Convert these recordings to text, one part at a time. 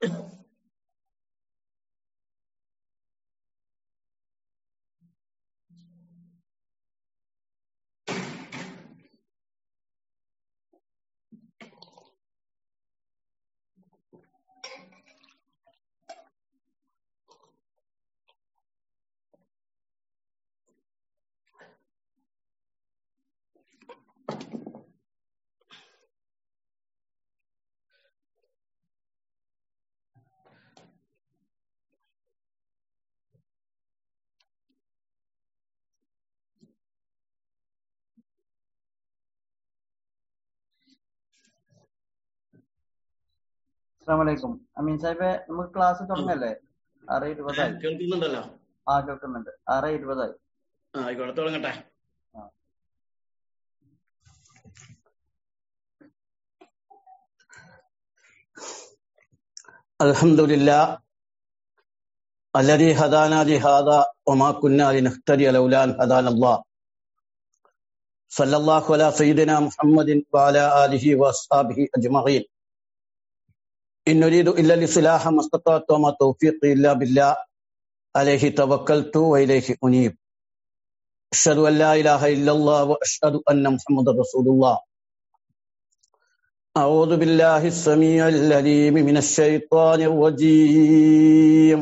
അസ്സാമലൈക്കും അമീൻ സാഹിബെ നമുക്ക് ക്ലാസ് തുടങ്ങല്ലേ ആറ് ഇരുപതായി കേൾക്കുന്നുണ്ടല്ലോ ആ കേൾക്കുന്നുണ്ട് ആറ് ഇരുപതായി ആ ആയിക്കോട്ടെ തുടങ്ങട്ടെ الحمد لله الذي هدانا لهذا وما كنا لنهتدي لولا ان هدانا الله صلى الله على سيدنا محمد وعلى اله واصحابه اجمعين ان نريد الا الاصلاح ما استطعت وما توفيقي الا بالله عليه توكلت واليه انيب اشهد ان لا اله الا الله واشهد ان محمدا رسول الله أعوذ بالله السميع العليم من الشيطان الرجيم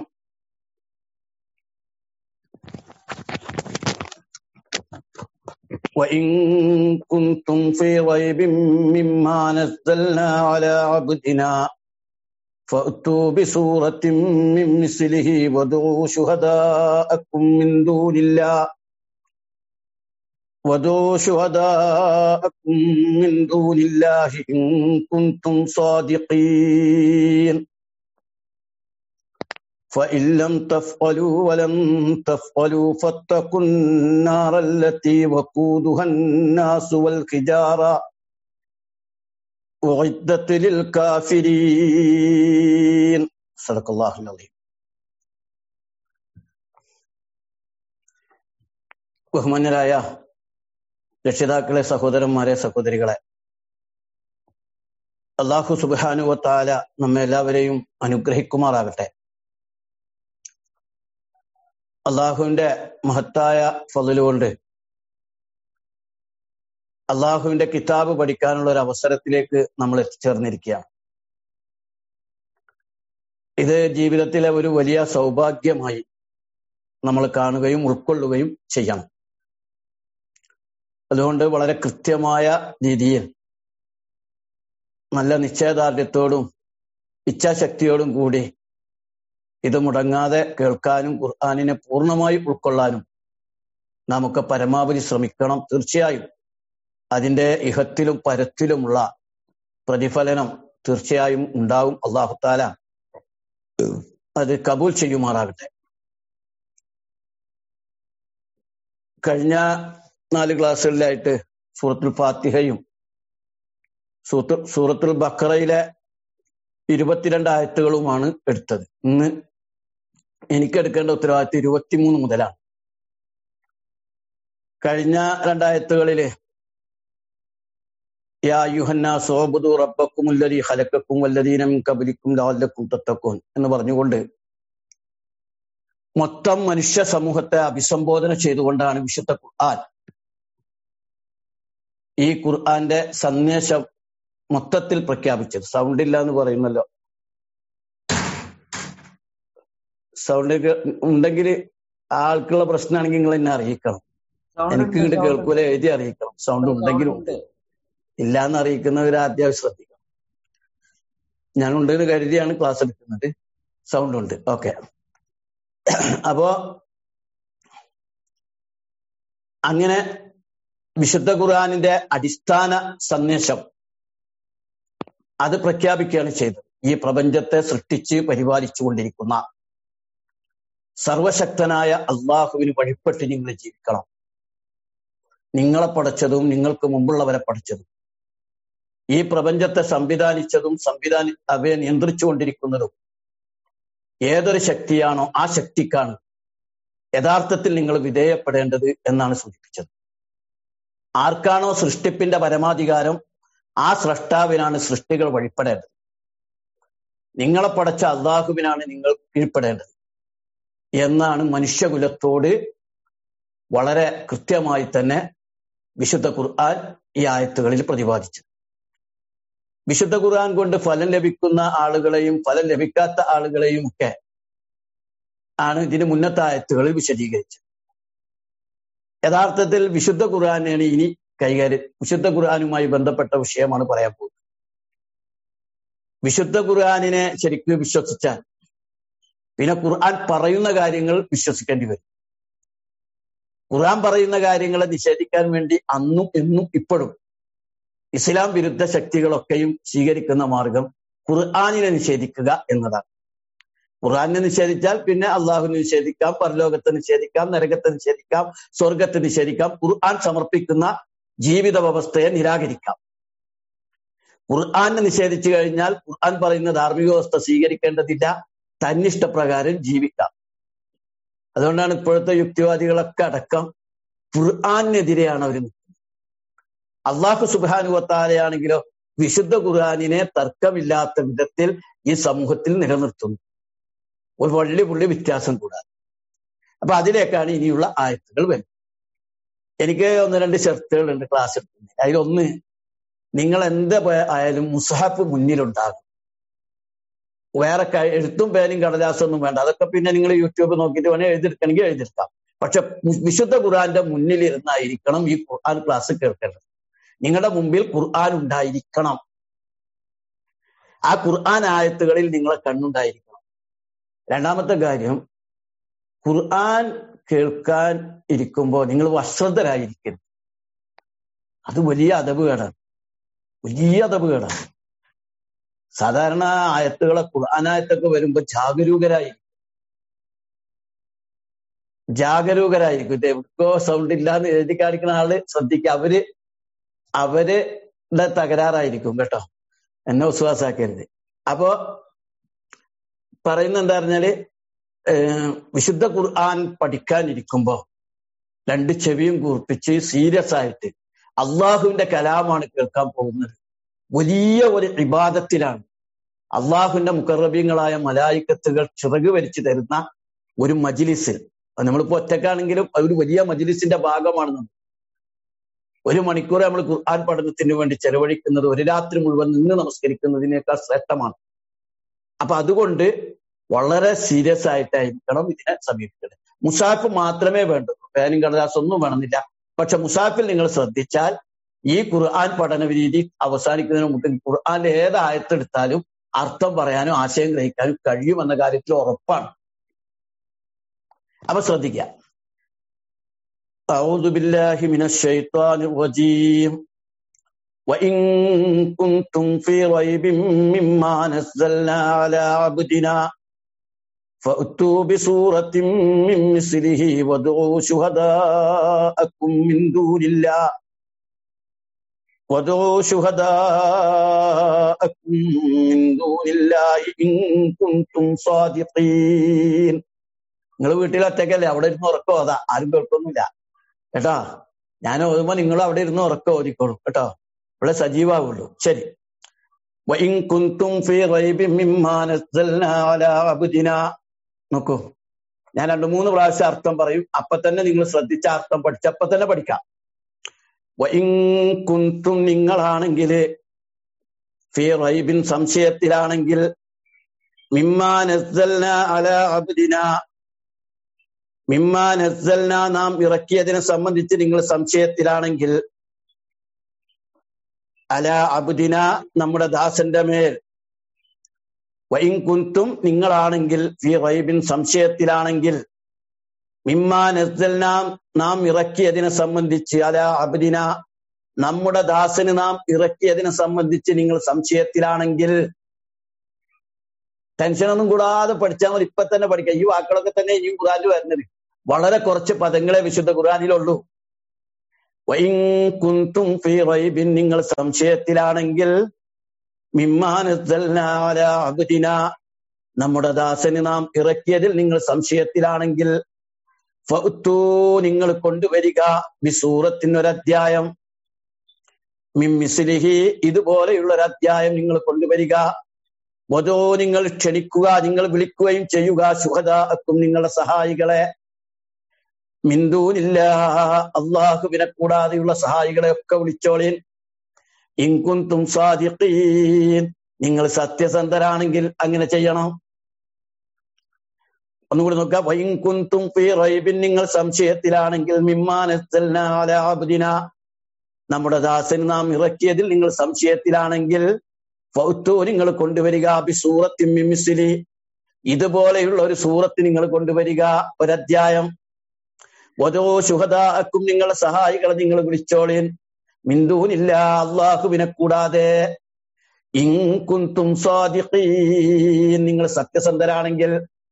وإن كنتم في ريب مما نزلنا على عبدنا فأتوا بسورة من مثله وادعوا شهداءكم من دون الله وادعوا شهداءكم من دون الله إن كنتم صادقين فإن لم تفعلوا ولم تفعلوا فاتقوا النار التي وقودها الناس والحجارة أعدت للكافرين صدق الله العظيم ബഹുമാന്യരായ രക്ഷിതാക്കളെ സഹോദരന്മാരെ സഹോദരികളെ അള്ളാഹു സുബാനുവത്താല നമ്മെ എല്ലാവരെയും അനുഗ്രഹിക്കുമാറാകട്ടെ അള്ളാഹുവിന്റെ മഹത്തായ ഫതിലുകൊണ്ട് അള്ളാഹുവിന്റെ കിതാബ് പഠിക്കാനുള്ള ഒരു അവസരത്തിലേക്ക് നമ്മൾ എത്തിച്ചേർന്നിരിക്കുകയാണ് ഇത് ജീവിതത്തിലെ ഒരു വലിയ സൗഭാഗ്യമായി നമ്മൾ കാണുകയും ഉൾക്കൊള്ളുകയും ചെയ്യണം അതുകൊണ്ട് വളരെ കൃത്യമായ രീതിയിൽ നല്ല നിശ്ചയദാർഢ്യത്തോടും ഇച്ഛാശക്തിയോടും കൂടി ഇത് മുടങ്ങാതെ കേൾക്കാനും ഖുർആാനിനെ പൂർണ്ണമായി ഉൾക്കൊള്ളാനും നമുക്ക് പരമാവധി ശ്രമിക്കണം തീർച്ചയായും അതിന്റെ ഇഹത്തിലും പരത്തിലുമുള്ള പ്രതിഫലനം തീർച്ചയായും ഉണ്ടാവും അള്ളാഹുത്താല അത് കബൂൽ ചെയ്യുമാറാകട്ടെ കഴിഞ്ഞ നാല് ക്ലാസ്സുകളിലായിട്ട് സൂറത്തുൽ ഫാത്തിഹയും സൂറത്തുൽ ബക്കറയിലെ ഇരുപത്തിരണ്ട് ആയത്തുകളുമാണ് എടുത്തത് ഇന്ന് എനിക്ക് എടുക്കേണ്ട ഉത്തരവാദിത്വം ഇരുപത്തിമൂന്ന് മുതലാണ് കഴിഞ്ഞ രണ്ടായത്തുകളില് യാ യുഹന്ന സോബുദു റബ്ബക്കും ഉല്ലതി ഹലക്കക്കും വല്ലതീനം കബലിക്കും ലാലക്കും തത്തക്കും എന്ന് പറഞ്ഞുകൊണ്ട് മൊത്തം മനുഷ്യ സമൂഹത്തെ അഭിസംബോധന ചെയ്തുകൊണ്ടാണ് വിശുദ്ധ ഖുർആൻ ഈ ഖുർആന്റെ സന്ദേശം മൊത്തത്തിൽ പ്രഖ്യാപിച്ചത് സൗണ്ട് ഇല്ല എന്ന് പറയുമല്ലോ സൗണ്ട് ഉണ്ടെങ്കിൽ ആൾക്കുള്ള പ്രശ്നമാണെങ്കിൽ നിങ്ങൾ എന്നെ അറിയിക്കണം എനിക്ക് ഇങ്ങോട്ട് കേൾക്കൂല എഴുതി അറിയിക്കണം സൗണ്ട് ഉണ്ടെങ്കിലും ഉണ്ട് ഇല്ല എന്ന് അറിയിക്കുന്നവർ ആദ്യം ശ്രദ്ധിക്കണം ഞാൻ ഉണ്ടെന്ന് കരുതിയാണ് ക്ലാസ് എടുക്കുന്നത് സൗണ്ട് ഉണ്ട് ഓക്കെ അപ്പോ അങ്ങനെ വിശുദ്ധ ഖുർആാനിന്റെ അടിസ്ഥാന സന്ദേശം അത് പ്രഖ്യാപിക്കുകയാണ് ചെയ്തത് ഈ പ്രപഞ്ചത്തെ സൃഷ്ടിച്ച് പരിപാലിച്ചു കൊണ്ടിരിക്കുന്ന സർവശക്തനായ അള്ളാഹുവിന് വഴിപ്പെട്ട് നിങ്ങൾ ജീവിക്കണം നിങ്ങളെ പഠിച്ചതും നിങ്ങൾക്ക് മുമ്പുള്ളവരെ പഠിച്ചതും ഈ പ്രപഞ്ചത്തെ സംവിധാനിച്ചതും സംവിധാനി അവയെ നിയന്ത്രിച്ചുകൊണ്ടിരിക്കുന്നതും ഏതൊരു ശക്തിയാണോ ആ ശക്തിക്കാണ് യഥാർത്ഥത്തിൽ നിങ്ങൾ വിധേയപ്പെടേണ്ടത് എന്നാണ് സൂചിപ്പിച്ചത് ആർക്കാണോ സൃഷ്ടിപ്പിന്റെ പരമാധികാരം ആ സ്രഷ്ടാവിനാണ് സൃഷ്ടികൾ വഴിപ്പെടേണ്ടത് നിങ്ങളെ പടച്ച അള്ളാഹുവിനാണ് നിങ്ങൾ കീഴ്പ്പെടേണ്ടത് എന്നാണ് മനുഷ്യകുലത്തോട് വളരെ കൃത്യമായി തന്നെ വിശുദ്ധ ഖുർആൻ ഈ ആയത്തുകളിൽ പ്രതിപാദിച്ചത് വിശുദ്ധ ഖുർആൻ കൊണ്ട് ഫലം ലഭിക്കുന്ന ആളുകളെയും ഫലം ലഭിക്കാത്ത ആളുകളെയും ഒക്കെ ആണ് ഇതിന് മുന്നത്തെ ആയത്തുകളിൽ വിശദീകരിച്ചത് യഥാർത്ഥത്തിൽ വിശുദ്ധ ഖുർആനാണ് ഇനി കൈകാര്യം വിശുദ്ധ ഖുർആനുമായി ബന്ധപ്പെട്ട വിഷയമാണ് പറയാൻ പോകുന്നത് വിശുദ്ധ ഖുർആാനിനെ ശരിക്കും വിശ്വസിച്ചാൽ പിന്നെ ഖുർആൻ പറയുന്ന കാര്യങ്ങൾ വിശ്വസിക്കേണ്ടി വരും ഖുർആൻ പറയുന്ന കാര്യങ്ങളെ നിഷേധിക്കാൻ വേണ്ടി അന്നും എന്നും ഇപ്പോഴും ഇസ്ലാം വിരുദ്ധ ശക്തികളൊക്കെയും സ്വീകരിക്കുന്ന മാർഗം ഖുർആാനിനെ നിഷേധിക്കുക എന്നതാണ് ഖുർആാനിനെ നിഷേധിച്ചാൽ പിന്നെ അള്ളാഹുവിനെ നിഷേധിക്കാം പരലോകത്തെ നിഷേധിക്കാം നരകത്തെ നിഷേധിക്കാം സ്വർഗത്തെ നിഷേധിക്കാം ഖുർആൻ സമർപ്പിക്കുന്ന ജീവിത വ്യവസ്ഥയെ നിരാകരിക്കാം ഖുർആാനെ നിഷേധിച്ചു കഴിഞ്ഞാൽ ഖുർആൻ പറയുന്ന ധാർമ്മിക വ്യവസ്ഥ സ്വീകരിക്കേണ്ടതില്ല തന്നിഷ്ടപ്രകാരം ജീവിക്കാം അതുകൊണ്ടാണ് ഇപ്പോഴത്തെ യുക്തിവാദികളൊക്കെ അടക്കം ഖുർആാനെതിരെയാണ് അവർ നിൽക്കുന്നത് അള്ളാഹു സുബാനുവത്താലെയാണെങ്കിലോ വിശുദ്ധ ഖുർആാനിനെ തർക്കമില്ലാത്ത വിധത്തിൽ ഈ സമൂഹത്തിൽ നിലനിർത്തുന്നു ഒരു വള്ളി പുള്ളി വ്യത്യാസം കൂടാതെ അപ്പൊ അതിലേക്കാണ് ഇനിയുള്ള ആയത്തുകൾ വരുന്നത് എനിക്ക് ഒന്ന് രണ്ട് ഷർത്തുകളുണ്ട് ക്ലാസ് എടുക്കുന്നത് അതിലൊന്ന് നിങ്ങൾ എന്ത് ആയാലും മുസഹഫ് മുന്നിലുണ്ടാകും വേറെ എഴുത്തും പേരും കടലാസൊന്നും വേണ്ട അതൊക്കെ പിന്നെ നിങ്ങൾ യൂട്യൂബ് നോക്കിയിട്ട് വേണേൽ എഴുതിയെടുക്കണമെങ്കിൽ എഴുതിയെടുക്കാം പക്ഷെ വിശുദ്ധ ഖുർആന്റെ മുന്നിൽ ഇരുന്നായിരിക്കണം ഈ ഖുർആൻ ക്ലാസ് കേൾക്കേണ്ടത് നിങ്ങളുടെ മുമ്പിൽ ഖുർആൻ ഉണ്ടായിരിക്കണം ആ ഖുർആൻ ആയത്തുകളിൽ നിങ്ങളെ കണ്ണുണ്ടായിരിക്കണം രണ്ടാമത്തെ കാര്യം ഖുർആൻ കേൾക്കാൻ ഇരിക്കുമ്പോൾ നിങ്ങൾ വസ്ത്രതരായിരിക്കരുത് അത് വലിയ അതവുകേടാണ് വലിയ അതവുകേടാണ് സാധാരണ ആയത്തുകളെ ഖുർആനായത്തൊക്കെ വരുമ്പോ ജാഗരൂകരായി ജാഗരൂകരായിരിക്കും ഇത് എവിടെക്കോ സൗണ്ട് ഇല്ലാന്ന് എഴുതി കാണിക്കുന്ന ആള് ശ്രദ്ധിക്കുക അവര് അവരുടെ തകരാറായിരിക്കും കേട്ടോ എന്നെ വിശ്വാസാക്കരുത് അപ്പോ പറയുന്ന എന്താ പറഞ്ഞാല് വിശുദ്ധ ഖുർആൻ പഠിക്കാനിരിക്കുമ്പോ രണ്ട് ചെവിയും കൂർപ്പിച്ച് സീരിയസ് ആയിട്ട് അള്ളാഹുവിന്റെ കലാമാണ് കേൾക്കാൻ പോകുന്നത് വലിയ ഒരു ഇബാദത്തിലാണ് അള്ളാഹുവിന്റെ മുഖറബീങ്ങളായ മലായിക്കത്തുകൾ ചിറക് വരിച്ചു തരുന്ന ഒരു മജിലിസിൽ നമ്മളിപ്പോ ഒറ്റക്കാണെങ്കിലും ഒരു വലിയ മജിലിസിന്റെ ഭാഗമാണ് നമ്മൾ ഒരു മണിക്കൂർ നമ്മൾ ഖുർആൻ പഠനത്തിന് വേണ്ടി ചെലവഴിക്കുന്നത് ഒരു രാത്രി മുഴുവൻ നിന്ന് നമസ്കരിക്കുന്നതിനേക്കാൾ ശ്രേഷ്ഠമാണ് അപ്പൊ അതുകൊണ്ട് വളരെ സീരിയസ് ആയിട്ടായിരിക്കണം ഇതിനെ സമീപിക്കേണ്ടത് മുസാഫ് മാത്രമേ വേണ്ടൂ പേനും കടലാസ് ഒന്നും വേണമെന്നില്ല പക്ഷെ മുസാഫിൽ നിങ്ങൾ ശ്രദ്ധിച്ചാൽ ഈ ഖുർആൻ പഠന രീതി അവസാനിക്കുന്നതിന് മുമ്പ് ഖുർആാനിലെ ഏത് ആയത്തെടുത്താലും അർത്ഥം പറയാനും ആശയം ഗ്രഹിക്കാനും കഴിയുമെന്ന കാര്യത്തിൽ ഉറപ്പാണ് അപ്പൊ ശ്രദ്ധിക്കുക أعوذ بالله من الشيطان الرجيم وإن كنتم في ريب مما نزلنا على عبدنا فأتوا بسورة من مثله وادعوا شهداءكم من دون الله وادعوا شهداءكم من دون الله إن كنتم صادقين നിങ്ങൾ വീട്ടിൽ ഒറ്റയ്ക്കല്ലേ അവിടെ ഇരുന്ന് ഉറക്കം അതാ ആരും കേൾക്കൊന്നുമില്ല കേട്ടോ ഞാൻ ഓതുമ്പോ നിങ്ങൾ അവിടെ ഇരുന്ന് ഉറക്കം ഓതിക്കോളും കേട്ടോ ഇവിടെ സജീവാവുള്ളൂ ശരി കുന്തും നോക്കൂ ഞാൻ രണ്ടു മൂന്ന് പ്രാവശ്യം അർത്ഥം പറയും അപ്പൊ തന്നെ നിങ്ങൾ ശ്രദ്ധിച്ച അർത്ഥം പഠിച്ചപ്പോ തന്നെ പഠിക്കാം കുന്തും നിങ്ങളാണെങ്കിൽ ഫി റൈബിൻ സംശയത്തിലാണെങ്കിൽ മിമ്മാനസ്സൽന അല അബ്ദിന മിമ്മാനസ്സൽന നാം ഇറക്കിയതിനെ സംബന്ധിച്ച് നിങ്ങൾ സംശയത്തിലാണെങ്കിൽ അല അബുദിന നമ്മുടെ ദാസന്റെ മേൽ വൈൻ കുന്തും നിങ്ങളാണെങ്കിൽ ഫി റൈബിൻ സംശയത്തിലാണെങ്കിൽ മിമ്മാനസ്സൽന നാം ഇറക്കിയതിനെ സംബന്ധിച്ച് അല അബുദിന നമ്മുടെ ദാസന് നാം ഇറക്കിയതിനെ സംബന്ധിച്ച് നിങ്ങൾ സംശയത്തിലാണെങ്കിൽ ടെൻഷനൊന്നും കൂടാതെ പഠിച്ചാൽ മതി ഇപ്പൊ തന്നെ പഠിക്കാം ഈ വാക്കുകളൊക്കെ തന്നെ ഇനിയും ഖുറാനിൽ വരുന്നത് വളരെ കുറച്ച് പദങ്ങളെ വിശുദ്ധ ഖുറാനിലുള്ളൂ വൈൻ കുന്തും ഫീ റൈബിൻ നിങ്ങൾ സംശയത്തിലാണെങ്കിൽ മിമ്മാനബ്ദിന നമ്മുടെ ദാസന് നാം ഇറക്കിയതിൽ നിങ്ങൾ സംശയത്തിലാണെങ്കിൽ ഫൗത്തൂ നിങ്ങൾ കൊണ്ടുവരിക ബിസൂറത്തിനൊരധ്യായം മിമ്മിസ്ലിഹി ഇതുപോലെയുള്ള ഒരു അധ്യായം നിങ്ങൾ കൊണ്ടുവരിക വധോ നിങ്ങൾ ക്ഷണിക്കുക നിങ്ങൾ വിളിക്കുകയും ചെയ്യുക ശുഹദാക്കും നിങ്ങളുടെ സഹായികളെ മിന്തൂനില്ല അള്ളാഹുവിനെ കൂടാതെയുള്ള സഹായികളെ ഒക്കെ വിളിച്ചോളീൻ ഇൻകുന്തും സാദിഖീൻ നിങ്ങൾ സത്യസന്ധരാണെങ്കിൽ അങ്ങനെ ചെയ്യണം ഒന്നുകൂടി നോക്കാം വൈകുന്തും ഫീ റൈബിൻ നിങ്ങൾ സംശയത്തിലാണെങ്കിൽ മിമ്മാനസ്തൽന നമ്മുടെ ദാസന് നാം ഇറക്കിയതിൽ നിങ്ങൾ സംശയത്തിലാണെങ്കിൽ ഫൗത്തോ നിങ്ങൾ കൊണ്ടുവരിക ബി സൂറത്തി മിമിസിലി ഇതുപോലെയുള്ള ഒരു സൂറത്ത് നിങ്ങൾ കൊണ്ടുവരിക ഒരധ്യായം ഓരോ ശുഹദാക്കും നിങ്ങളുടെ സഹായികളെ നിങ്ങൾ വിളിച്ചോളീൻ മിന്തൂനില്ല അള്ളാഹുവിനെ കൂടാതെ ഇൻകുന്തും സ്വാദിഖീൻ നിങ്ങൾ സത്യസന്ധരാണെങ്കിൽ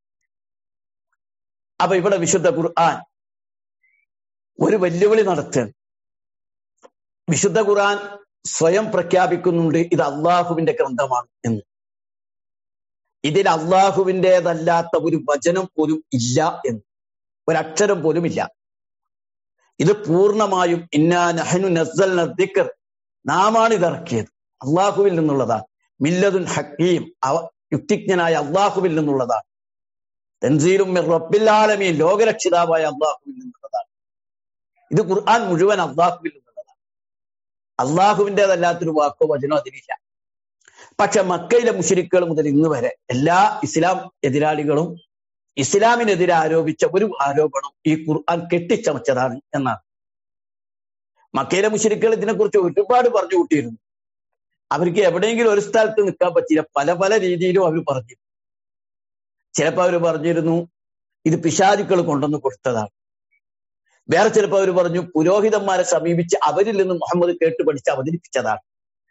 അപ്പൊ ഇവിടെ വിശുദ്ധ ഖുർആൻ ഒരു വെല്ലുവിളി നടത്തുകയാണ് വിശുദ്ധ ഖുർആൻ സ്വയം പ്രഖ്യാപിക്കുന്നുണ്ട് ഇത് അള്ളാഹുവിന്റെ ഗ്രന്ഥമാണ് എന്ന് ഇതിൽ അള്ളാഹുവിൻ്റെതല്ലാത്ത ഒരു വചനം പോലും ഇല്ല എന്ന് ഒരക്ഷരം പോലും ഇല്ല ഇത് പൂർണ്ണമായും ഇന്നാ നഹനു നസ്സൽ ദിക്കർ നാമാണ് ഇത് ഇറക്കിയത് അള്ളാഹുവിൽ നിന്നുള്ളതാണ് മില്ലതുൻ ഹക്കീം അവ യുക്തിജ്ഞനായ അള്ളാഹുവിൽ നിന്നുള്ളതാണ് തൻസീലും റബ്ബില്ലാലമീൻ ലോകരക്ഷിതാവായ അള്ളാഹുവിൽ നിന്നുള്ളതാണ് ഇത് ഖുർആൻ മുഴുവൻ അള്ളാഹുവിൽ നിന്നുള്ളതാണ് അള്ളാഹുവിൻ്റെതല്ലാത്തൊരു വാക്കോ വചനോ അതിലില്ല പക്ഷെ മക്കയിലെ മുഷരിക്കുകൾ മുതൽ ഇന്ന് വരെ എല്ലാ ഇസ്ലാം എതിരാളികളും ഇസ്ലാമിനെതിരെ ആരോപിച്ച ഒരു ആരോപണം ഈ ഖുർആൻ കെട്ടിച്ചമച്ചതാണ് എന്നാണ് മക്കയിലെ മുഷരിക്കുകൾ ഇതിനെക്കുറിച്ച് ഒരുപാട് പറഞ്ഞു കൂട്ടിയിരുന്നു അവർക്ക് എവിടെയെങ്കിലും ഒരു സ്ഥലത്ത് നിൽക്കാൻ പറ്റില്ല പല പല രീതിയിലും അവർ പറഞ്ഞു ചിലപ്പോൾ അവർ പറഞ്ഞിരുന്നു ഇത് പിശാചുക്കൾ കൊണ്ടുവന്ന് കൊടുത്തതാണ് വേറെ ചിലപ്പോൾ അവർ പറഞ്ഞു പുരോഹിതന്മാരെ സമീപിച്ച് അവരിൽ നിന്ന് മുഹമ്മദ് കേട്ട് പഠിച്ച് അവതരിപ്പിച്ചതാണ്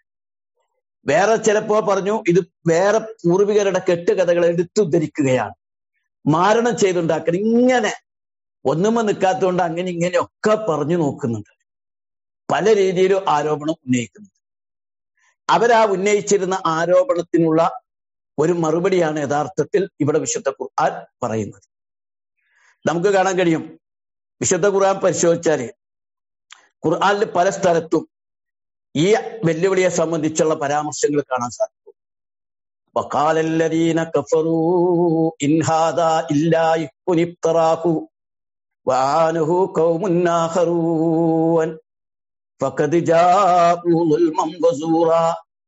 വേറെ ചിലപ്പോ പറഞ്ഞു ഇത് വേറെ പൂർവികരുടെ കെട്ടുകഥകൾ എടുത്തുദ്ധരിക്കുകയാണ് മാരണം ചെയ്തുണ്ടാക്കണം ഇങ്ങനെ ഒന്നുമ നിൽക്കാത്തതുകൊണ്ട് അങ്ങനെ ഇങ്ങനെയൊക്കെ പറഞ്ഞു നോക്കുന്നുണ്ട് പല രീതിയിലും ആരോപണം ഉന്നയിക്കുന്നുണ്ട് അവരാ ഉന്നയിച്ചിരുന്ന ആരോപണത്തിനുള്ള ഒരു മറുപടിയാണ് യഥാർത്ഥത്തിൽ ഇവിടെ വിശുദ്ധ ഖുർആൻ പറയുന്നത് നമുക്ക് കാണാൻ കഴിയും വിശുദ്ധ ഖുർആൻ പരിശോധിച്ചാല് ഖുർആനിൽ പല സ്ഥലത്തും ഈ വെല്ലുവിളിയെ സംബന്ധിച്ചുള്ള പരാമർശങ്ങൾ കാണാൻ സാധിക്കും وقال الذين كفروا إن هذا إلا إفك افتراه وعانه قوم آخرون فقد جاءوا ظلما وزورا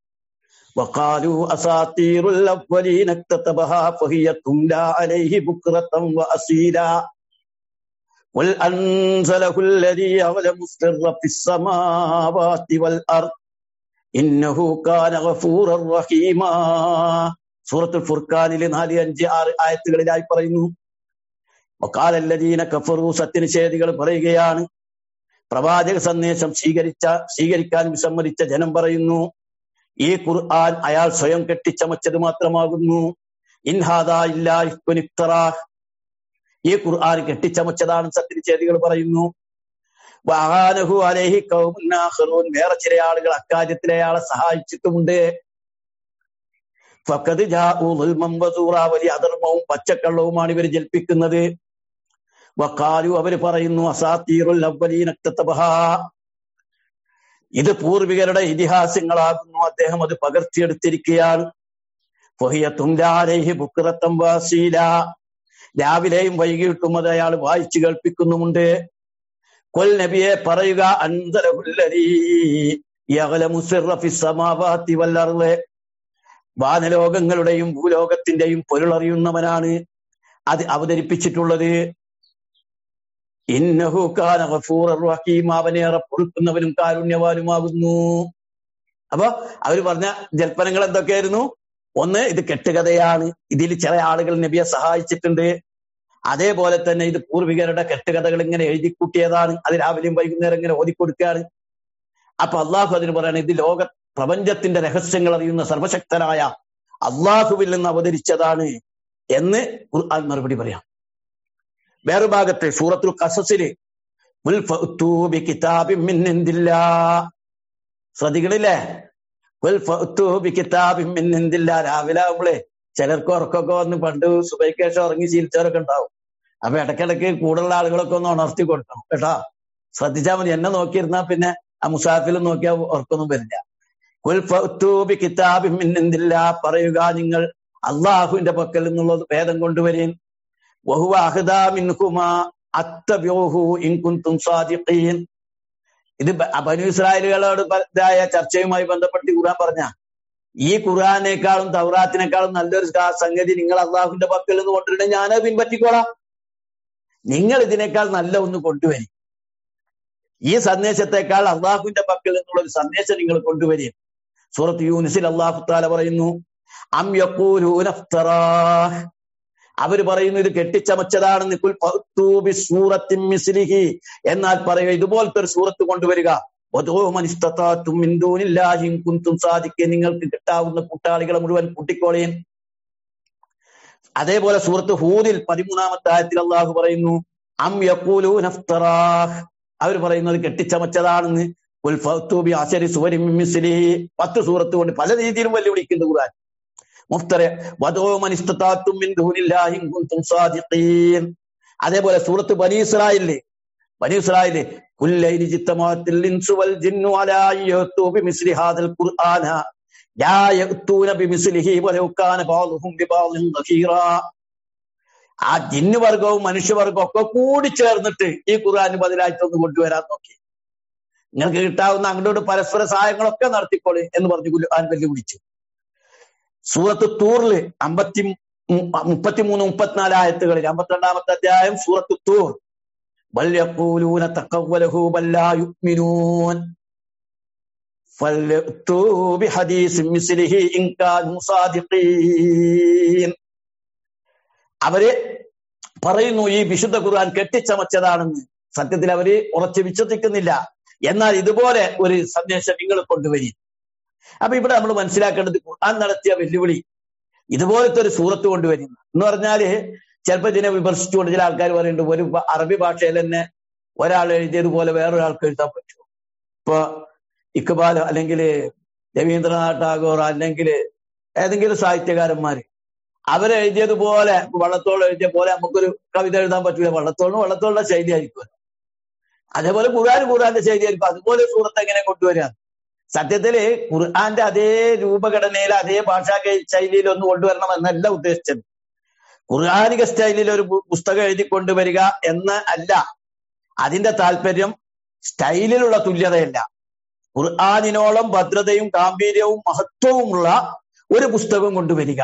وقالوا أساطير الأولين اكتتبها فهي تملى عليه بكرة وأصيلا قل أنزله الذي يعلم السر في السماوات والأرض ഇന്നഹു കാന ഗഫൂറർ റഹീമ സൂറത്തുൽ ഫുർഖാനിലെ നാല് അഞ്ച് ആറ് ആയത്തുകളിലായി പറയുന്നു വക്കാലല്ലദീന കഫറു സത്യനിഷേധികൾ പറയുകയാണ് പ്രവാചക സന്ദേശം സ്വീകരിച്ച സ്വീകരിക്കാൻ വിസമ്മതിച്ച ജനം പറയുന്നു ഈ ഖുർആൻ അയാൾ സ്വയം കെട്ടിച്ചമച്ചത് മാത്രമാകുന്നു ഇൻഹാദാ ഇല്ലാ ഇഫ്കുനിഫ്തറാഹ് ഈ ഖുർആൻ കെട്ടിച്ചമച്ചതാണ് സത്യനിഷേധികൾ പറയുന്നു വഹാനഹു അലൈഹി കൗമുന്നാഹറൂൻ വേറെ ചില ആളുകൾ അക്കാര്യത്തിൽ അയാളെ സഹായിച്ചിട്ടുമുണ്ട് ഫക്കത് വലിയ അധർമ്മവും പച്ചക്കള്ളവുമാണ് ഇവർ ജൽപ്പിക്കുന്നത് വക്കാലു അവര് പറയുന്നു അസാത്തീറുൽ അവലീനക്തബഹ ഇത് പൂർവികരുടെ ഇതിഹാസങ്ങളാകുന്നു അദ്ദേഹം അത് പകർത്തിയെടുത്തിരിക്കുകയാണ് ഫഹിയത്തുംലാലേഹി ബുക്രത്തം വാസീല രാവിലെയും വൈകിട്ടും അത് അയാൾ വായിച്ചു കേൾപ്പിക്കുന്നുമുണ്ട് കൊൽ നബിയെ പറയുക അൻതലഹുല്ലരീ വാനലോകങ്ങളുടെയും ഭൂലോകത്തിന്റെയും പൊരുളറിയുന്നവനാണ് അത് അവതരിപ്പിച്ചിട്ടുള്ളത് ഇന്നഹു കാന ഗഫൂറർ റഹീം അവനേറെ പൊറുക്കുന്നവനും കാരുണ്യവാനുമാകുന്നു അപ്പൊ അവര് പറഞ്ഞ ജൽപ്പനങ്ങൾ എന്തൊക്കെയായിരുന്നു ഒന്ന് ഇത് കെട്ടുകഥയാണ് ഇതിൽ ചില ആളുകൾ നബിയെ സഹായിച്ചിട്ടുണ്ട് അതേപോലെ തന്നെ ഇത് പൂർവികരുടെ കെട്ടുകഥകൾ ഇങ്ങനെ എഴുതി കൂട്ടിയതാണ് അത് രാവിലെയും വൈകുന്നേരം ഇങ്ങനെ ഓതിക്കൊടുക്കുകയാണ് അപ്പൊ അള്ളാഹു അതിന് പറയാണ് ഇത് ലോക പ്രപഞ്ചത്തിന്റെ രഹസ്യങ്ങൾ അറിയുന്ന സർവശക്തനായ അള്ളാഹുവിൽ നിന്ന് അവതരിച്ചതാണ് എന്ന് ഖുർആൻ മറുപടി പറയാം വേറെ ഭാഗത്ത് സൂറത്തുൽ കസസില് ശ്രദ്ധിക്കണില്ലേ രാവിലെ ആവുമ്പളേ ചിലർക്ക് ഉറക്കമൊക്കെ വന്ന് പണ്ട് സുബൈക്കേഷം ഉറങ്ങി ശീലിച്ചവരൊക്കെ ഉണ്ടാവും അപ്പൊ ഇടയ്ക്കിടയ്ക്ക് കൂടുതലുള്ള ആളുകളൊക്കെ ഒന്ന് ഉണർത്തി കൊടുക്കണം കേട്ടോ ശ്രദ്ധിച്ചാൽ മതി എന്നെ നോക്കിയിരുന്നാ പിന്നെ ആ മുസാഫിലും നോക്കിയാൽ ഉറക്കൊന്നും വരില്ല ഖുൽ ഫഅ്തൂ ബികിതാബിൻ മിൻ ഇൻദില്ലാഹ് പറയുക നിങ്ങൾ അള്ളാഹുവിന്റെ പക്കൽ നിന്നുള്ള വേദം കൊണ്ടുവരീൻ വഹുവ അഹ്ദാ മിൻഹുമാ അത്തബിഊഹു ഇൻ കുൻതും സാദിഖീൻ ഇത് ബ- ബനു ഇസ്രായേലുകളോട് പ- ഇതായ ചർച്ചയുമായി ബന്ധപ്പെട്ട് ഖുർആൻ പറഞ്ഞ ഈ ഖുർആനേക്കാളും തൗറാത്തിനേക്കാളും നല്ലൊരു കാ- സംഗതി നിങ്ങൾ അള്ളാഹുവിന്റെ പക്കൽ നിന്ന് കൊണ്ടുവരുന്നത് ഞാനത് പിൻപറ്റിക്കോളാം നിങ്ങൾ ഇതിനേക്കാൾ നല്ല ഒന്ന് കൊണ്ടുവരും ഈ സന്ദേശത്തെക്കാൾ അള്ളാഹുവിന്റെ പക്കൽ നിന്നുള്ള ഒരു സന്ദേശം നിങ്ങൾ കൊണ്ടുവരും സൂറത്ത് യൂനിസിൽ അള്ളാഹു താല പറയുന്നു അം യഖൂലൂന ഇഫ്തറാഹ്. അവര് പറയുന്നു ഇത് കെട്ടിച്ചമച്ചതാണെന്ന് കുൽ ഫഅ്തൂ ബിസ്സൂറത്തിൻ മിസ്ലിഹി എന്നാൽ പറയുക ഇതുപോലത്തെ ഒരു സൂറത്ത് കൊണ്ടുവരിക വദൂ മൻ ഇസ്തതാഅതും മിൻ ദൂനില്ലാഹി ഇൻ കുൻതും സാദിഖീൻ നിങ്ങൾക്ക് കിട്ടാവുന്ന കൂട്ടാളികളെ മുഴുവൻ കൂട്ടിക്കോളീൻ അതേപോലെ സൂറത്ത് ഹൂദിൽ പതിമൂന്നാമത്തെ ആയത്തിൽ അള്ളാഹു പറയുന്നു അം യഖൂലൂന ഇഫ്തറാഹ്. അവർ പറയുന്നത് കെട്ടിച്ചമച്ചതാണെന്ന് ഉൽ ഫഅ്തൂ ബി അശരി സുവരിൻ മിൻ മിസ്ലിഹി. പത്ത് സൂറത്ത് കൊണ്ട് പല രീതിയിലും വെല്ലുവിളിക്കുന്നു ഖുർആൻ മുഫ്തറെ വദൂ മൻ ഇസ്തതാഅതും മിൻ ദൂനില്ലാഹി ഇൻ കുൻതും സാദിഖീൻ അതേപോലെ സൂറത്ത് ബനി ഇസ്രായേലിലെ ബനി ഇസ്രായേല് കുല്ലൈനി ജിത്തമാത്തിൽ ഇൻസു വൽ ജിന്നു അലാ യഅ്തു ബിമിസ്ലി ഹാദൽ ഖുർആന ലാ യഅ്തൂന ബിമിസ്ലിഹി വലൗ കാന ബഅ്ദുഹും ബിബഅ്ദിൻ ദഖീറാ ആ ജിന്നു വർഗവും മനുഷ്യവർഗവും ഒക്കെ കൂടി ചേർന്നിട്ട് ഈ ഖുർആന് ബദലായിട്ട് ഒന്ന് കൊണ്ടുവരാൻ നോക്കി നിങ്ങൾക്ക് കിട്ടാവുന്ന അങ്ങോട്ട് പരസ്പര സഹായങ്ങളൊക്കെ നടത്തിക്കോളി എന്ന് പറഞ്ഞ് ഖുർആൻ വെല്ലുവിളിച്ചു സൂറത്ത് തൂറില് അമ്പത്തി മുപ്പത്തിമൂന്ന് മുപ്പത്തിനാല് ആയത്തുകളിൽ അമ്പത്തിരണ്ടാമത്തെ അധ്യായം സൂറത്ത് തൂർ ബൽ യഖൂലൂന തഖവ്വലഹു ബൽ ലാ യുഅ്മിനൂൻ ഫൽയഅ്തൂ ബിഹദീസിൻ മിസ്ലിഹി ഇൻ കാനൂ സാദിഖീൻ അവര് പറയുന്നു ഈ വിശുദ്ധ ഖുർആൻ കെട്ടിച്ചമച്ചതാണെന്ന് സത്യത്തിൽ അവര് ഉറച്ചു വിശ്വസിക്കുന്നില്ല എന്നാൽ ഇതുപോലെ ഒരു സന്ദേശം നിങ്ങൾ കൊണ്ടുവരും അപ്പൊ ഇവിടെ നമ്മൾ മനസ്സിലാക്കേണ്ടത് ഖുർആൻ നടത്തിയ വെല്ലുവിളി ഇതുപോലത്തെ ഒരു സൂറത്ത് കൊണ്ടുവരുന്നു എന്ന് പറഞ്ഞാല് ചിലപ്പോൾ ഇതിനെ വിമർശിച്ചുകൊണ്ട് ചില ആൾക്കാർ പറയുന്നുണ്ട് ഒരു ഭ- അറബി ഭാഷയിൽ തന്നെ ഒരാൾ എഴുതിയതുപോലെ വേറൊരാൾക്ക് എഴുതാൻ പറ്റുമോ ഇപ്പൊ ഇക്ബാൽ അല്ലെങ്കിൽ രവീന്ദ്രനാഥ് ടാഗോർ അല്ലെങ്കിൽ ഏതെങ്കിലും സാഹിത്യകാരന്മാര് അവരെഴുതിയതുപോലെ വള്ളത്തോൾ എഴുതിയ പോലെ നമുക്കൊരു കവിത എഴുതാൻ പറ്റൂല വള്ളത്തോളിന് വള്ളത്തോളിന്റെ ശൈലി ആയിരിക്കും അതേപോലെ ഖുർആൻ ഖുർആന്റെ ശൈലി ആയിരിക്കും അതുപോലെ സൂറത്ത് എങ്ങനെ കൊണ്ടുവരാൻ സത്യത്തില് ഖുർആന്റെ അതേ രൂപഘടനയിൽ അതേ ഭാഷാ കൈ- ശൈലിയിൽ ഒന്ന് കൊണ്ടുവരണം എന്നല്ല ഉദ്ദേശിച്ചത് ഖുർആാനിക സ്റ്റൈലിൽ ഒരു പു- പുസ്തകം എഴുതി കൊണ്ടുവരിക എന്ന് അല്ല അതിന്റെ താല്പര്യം സ്റ്റൈലിലുള്ള തുല്യതയല്ല ഖുർആാനിനോളം ഭദ്രതയും ഗാംഭീര്യവും മഹത്വവുമുള്ള ഒരു പുസ്തകം കൊണ്ടുവരിക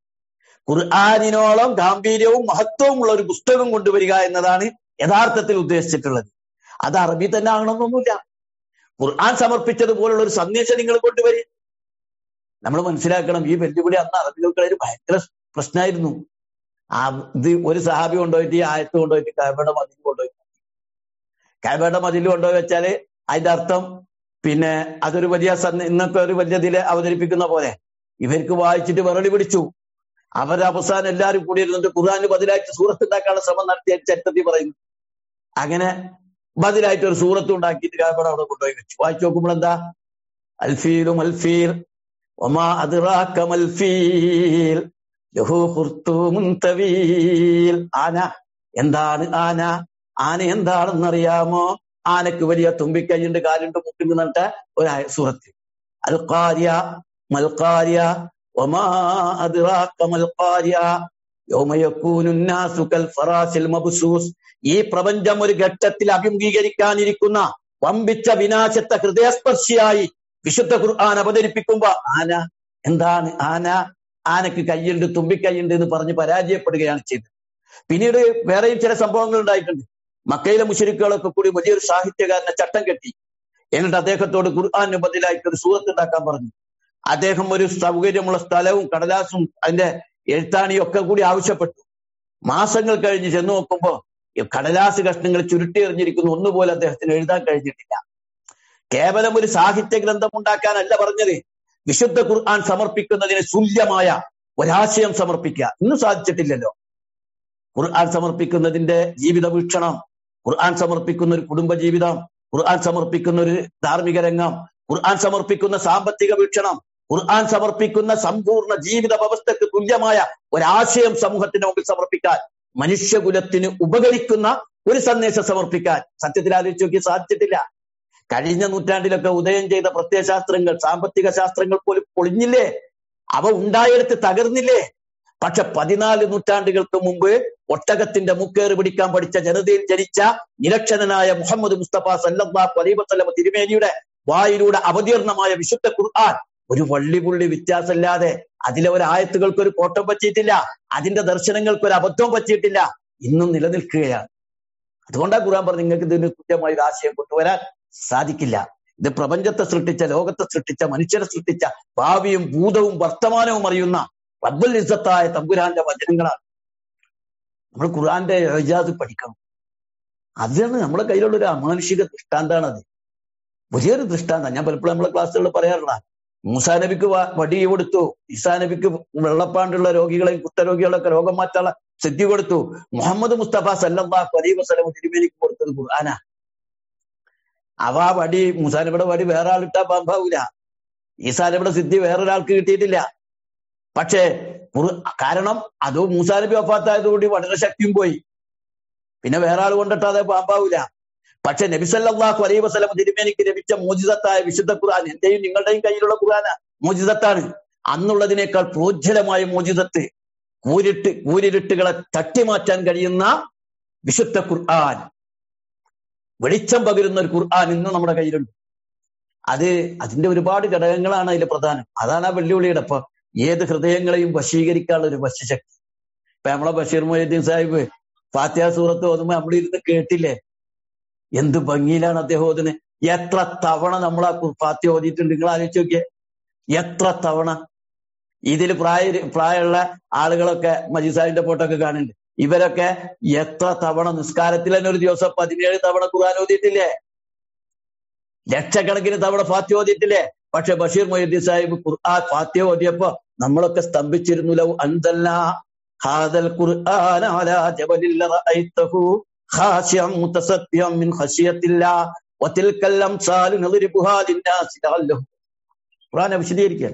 ഖുർആാനിനോളം ഗാംഭീര്യവും മഹത്വവുമുള്ള ഒരു പുസ്തകം കൊണ്ടുവരിക എന്നതാണ് യഥാർത്ഥത്തിൽ ഉദ്ദേശിച്ചിട്ടുള്ളത് അത് അറബി തന്നെ ആകണമെന്നൊന്നുമില്ല ഖുർആൻ സമർപ്പിച്ചതുപോലുള്ള ഒരു സന്ദേശം നിങ്ങൾ കൊണ്ടുവരും നമ്മൾ മനസ്സിലാക്കണം ഈ വെല്ലുവിളി അന്ന് അറബികൾക്കിടയിൽ ഭയങ്കര പ്രശ്നമായിരുന്നു ആ ഇത് ഒരു സഹാബി കൊണ്ടുപോയിട്ട് ഈ ആയത്ത് കൊണ്ടുപോയിട്ട് കാബയുടെ മതിൽ കൊണ്ടുപോയി കാബയുടെ മതിൽ കൊണ്ടുപോയി വെച്ചാല് അതിന്റെ അർത്ഥം പിന്നെ അതൊരു വലിയ സന്ദ- ഇന്നൊക്കെ ഒരു വലിയ ഇതില് അവതരിപ്പിക്കുന്ന പോലെ ഇവർക്ക് വായിച്ചിട്ട് വിറളി പിടിച്ചു അവർ അവസാനം എല്ലാവരും കൂടി ഇരുന്നിട്ട് ഖുർആാന് ബദലായിട്ട് സൂറത്ത് ഉണ്ടാക്കാനുള്ള ശ്രമം നടത്തിയ ചരിത്രത്തിൽ പറയുന്നു അങ്ങനെ ബദലായിട്ട് ഒരു സൂറത്ത് ഉണ്ടാക്കിയിട്ട് കാബയുടെ അവിടെ കൊണ്ടുപോയി വെച്ചു വായിച്ചു നോക്കുമ്പോൾ എന്താ അൽഫീലും അൽഫീർ ഒമാ അതിറാക്ക മൽഫീൽ ലഹു ഖുർത്തൂമുൻ തവീൽ ആന എന്താണ് ആന ആന എന്താണെന്നറിയാമോ ആനക്ക് വലിയ തുമ്പിക്കൈയുണ്ട് കാലുണ്ട് മുട്ടുണ്ട് എന്നിട്ട് ഒരു ആയ- സൂറത്ത് അൽ ഖാരിയ മൽ ഖാരിയ വമാ അദ്റാക മൽ ഖാരിയ യൗമ യകൂനു الناس കൽഫറാസിൽ മബ്സൂസ് ഈ പ്രപഞ്ചം ഒരു ഘട്ടത്തിൽ അഭിമുഖീകരിക്കാനിരിക്കുന്ന വമ്പിച്ച വിനാശത്തെ ഹൃദയസ്പർശിയായി വിശുദ്ധ ഖുർആൻ അവതരിപ്പിക്കുമ്പോ ആന എന്താണ് ആന ആനക്ക് കൈയുണ്ട് തുമ്പിക്കൈയുണ്ട് എന്ന് പറഞ്ഞ് പരാജയപ്പെടുകയാണ് ചെയ്തത് പിന്നീട് വേറെയും ചില സംഭവങ്ങൾ ഉണ്ടായിട്ടുണ്ട് മക്കയിലെ മുഷരിക്കുകളൊക്കെ കൂടി വലിയൊരു സാഹിത്യകാരനെ ചട്ടം കെട്ടി എന്നിട്ട് അദ്ദേഹത്തോട് ഖുർആാന് ബദലായിട്ട് ഒരു സൂറത്ത് ഉണ്ടാക്കാൻ പറഞ്ഞു അദ്ദേഹം ഒരു സൗകര്യമുള്ള സ്ഥലവും കടലാസും അതിന്റെ എഴുത്താണിയും ഒക്കെ കൂടി ആവശ്യപ്പെട്ടു മാസങ്ങൾ കഴിഞ്ഞ് ചെന്ന് നോക്കുമ്പോ ഈ കടലാസ് കഷ്ണങ്ങൾ ചുരുട്ടി എറിഞ്ഞിരിക്കുന്ന ഒന്നുപോലെ അദ്ദേഹത്തിന് എഴുതാൻ കഴിഞ്ഞിട്ടില്ല കേവലം ഒരു സാഹിത്യ ഗ്രന്ഥം ഉണ്ടാക്കാനല്ല പറഞ്ഞത് വിശുദ്ധ ഖുർആൻ സമർപ്പിക്കുന്നതിന് തുല്യമായ ഒരാശയം സമർപ്പിക്കുക ഇന്നും സാധിച്ചിട്ടില്ലല്ലോ ഖുർആൻ സമർപ്പിക്കുന്നതിന്റെ ജീവിത വീക്ഷണം ഖുർആൻ സമർപ്പിക്കുന്ന ഒരു കുടുംബ ജീവിതം ഖുർആൻ സമർപ്പിക്കുന്ന ഒരു ധാർമ്മിക രംഗം ഖുർആൻ സമർപ്പിക്കുന്ന സാമ്പത്തിക വീക്ഷണം ഖുർആൻ സമർപ്പിക്കുന്ന സമ്പൂർണ്ണ ജീവിത വ്യവസ്ഥയ്ക്ക് തുല്യമായ ഒരാശയം സമൂഹത്തിന്റെ മുമ്പിൽ സമർപ്പിക്കാൻ മനുഷ്യകുലത്തിന് ഉപകരിക്കുന്ന ഒരു സന്ദേശം സമർപ്പിക്കാൻ സത്യത്തിൽ ആലോചിച്ച് നോക്കി സാധിച്ചിട്ടില്ല കഴിഞ്ഞ നൂറ്റാണ്ടിലൊക്കെ ഉദയം ചെയ്ത പ്രത്യയശാസ്ത്രങ്ങൾ സാമ്പത്തിക ശാസ്ത്രങ്ങൾ പോലും പൊളിഞ്ഞില്ലേ അവ ഉണ്ടായെടുത്ത് തകർന്നില്ലേ പക്ഷെ പതിനാല് നൂറ്റാണ്ടുകൾക്ക് മുമ്പ് ഒട്ടകത്തിന്റെ മുക്കേറ് പിടിക്കാൻ പഠിച്ച ജനതയിൽ ജനിച്ച നിരക്ഷരനായ മുഹമ്മദ് മുസ്തഫ സല്ലല്ലാഹു അലൈഹി വസല്ലം തിരുമേനിയുടെ വായിലൂടെ അവതീർണമായ വിശുദ്ധ ഖുർആൻ ഒരു വള്ളിപുള്ളി വ്യത്യാസമില്ലാതെ അതിലെ ഒരു ആയത്തുകൾക്ക് ഒരു കോട്ടം പറ്റിയിട്ടില്ല അതിന്റെ ദർശനങ്ങൾക്ക് ഒരു അബദ്ധം പറ്റിയിട്ടില്ല ഇന്നും നിലനിൽക്കുകയാണ് അതുകൊണ്ടാണ് ഖുർആൻ പറഞ്ഞു നിങ്ങൾക്ക് ഇതിന് തുല്യമായ ഒരു ആശയം കൊണ്ടുവരാൻ സാധിക്കില്ല ഇത് പ്രപഞ്ചത്തെ സൃഷ്ടിച്ച ലോകത്തെ സൃഷ്ടിച്ച മനുഷ്യരെ സൃഷ്ടിച്ച ഭാവിയും ഭൂതവും വർത്തമാനവും അറിയുന്ന റബ്ബുൽ ഇസ്സത്തായ തമ്പുരാന്റെ വചനങ്ങളാണ് നമ്മൾ ഖുർആന്റെ ഏജാദ് പഠിക്കണം അതാണ് നമ്മുടെ കയ്യിലുള്ള ഒരു അമാനുഷിക ദൃഷ്ടാന്താണ് അത് വലിയൊരു ദൃഷ്ടാന്തം ഞാൻ പലപ്പോഴും നമ്മളെ ക്ലാസ്സുകളിൽ പറയാറുള്ള മൂസാ നബിക്ക് വ- വടി കൊടുത്തു ഈസാ നബിക്ക് വെള്ളപ്പാണ്ടുള്ള രോഗികളെയും കുഷ്ഠരോഗികളൊക്കെ രോഗം മാറ്റാനുള്ള സിദ്ധി കൊടുത്തു മുഹമ്മദ് മുസ്തഫ സല്ലല്ലാഹു അലൈഹി വസല്ലം തിരുമേനിക്ക് കൊടുത്തത് ഖുർആനാ അവ ആ വടി മൂസാ നബിയുടെ വടി വേറെ ആളിട്ടാ പാമ്പാവൂല ഈസാ നബിയുടെ സിദ്ധി വേറൊരാൾക്ക് കിട്ടിയിട്ടില്ല പക്ഷേ ഖുർ- കാരണം അത് മൂസാ നബി വഫാത്തായതുകൂടി വളരെ ശക്തിയും പോയി പിന്നെ വേറെ ആൾ കൊണ്ടിട്ട് അത് പാമ്പാവൂല പക്ഷെ നബി സല്ലല്ലാഹു അലൈഹി വസല്ലം തിരുമേനിക്ക് ലഭിച്ച മോചിതത്തായ വിശുദ്ധ ഖുർആൻ എന്റെയും നിങ്ങളുടെയും കയ്യിലുള്ള ഖുർആന മോചിതത്താണ് അന്നുള്ളതിനേക്കാൾ പ്രോജ്വലമായ മോചിതത്ത് കൂരിട്ട് കൂരിരുട്ടുകളെ തട്ടിമാറ്റാൻ കഴിയുന്ന വിശുദ്ധ ഖുർആൻ വെളിച്ചം പകരുന്ന ഒരു ഖുർആൻ ഇന്ന് നമ്മുടെ കയ്യിലുണ്ട് അത് അതിന്റെ ഒരുപാട് ഘടകങ്ങളാണ് അതിൽ പ്രധാനം അതാണ് ആ വെല്ലുവിളിയുടെ അപ്പൊ ഏത് ഹൃദയങ്ങളെയും വശീകരിക്കാനുള്ള ഒരു വശശക്തി ഇപ്പൊ നമ്മളെ ബഷീർ മൊയ്തീൻ സാഹിബ് ഫാത്തിഹ സൂറത്ത് ഓതുമ്പോ നമ്മളിരുന്ന് കേട്ടില്ലേ എന്ത് ഭംഗിയിലാണ് അദ്ദേഹം ഓതുന്നത് എത്ര തവണ നമ്മൾ ആ ഖുർ- ഫാത്തിഹ ഓതിയിട്ടുണ്ട് നിങ്ങൾ ആലോചിച്ച് നോക്കിയേ എത്ര തവണ ഇതിൽ പ്രായ പ്രായമുള്ള ആളുകളൊക്കെ മജീസാഹിന്റെ ഫോട്ടോ ഒക്കെ കാണുന്നുണ്ട് ഇവരൊക്കെ എത്ര തവണ നിസ്കാരത്തിൽ തന്നെ ഒരു ദിവസം പതിനേഴ് തവണ ഖുർആൻ ഓതിയിട്ടില്ലേ ലക്ഷക്കണക്കിന് തവണ ഫാത്തിഹ ഓതിയിട്ടില്ലേ പക്ഷെ ബഷീർ മൊയ്തീൻ സാഹിബ് ഖുർആൻ ഫാത്തിഹ ഓതിയപ്പോ നമ്മളൊക്കെ സ്തംഭിച്ചിരുന്നു ലൗ അൻസൽന ഹാദൽ ഖുർആന അലാ ജബലിൽ ലറഅയ്തഹു ഖാശിഅൻ മുതസദ്ദിഅൻ മിൻ ഖശിയത്തില്ലാ വതിൽക്കൽ അംസാലു നദ്രിബുഹാ ലിന്നാസി ലഅല്ലഹും ഖുർആനെ വിശദീകരിക്കാൻ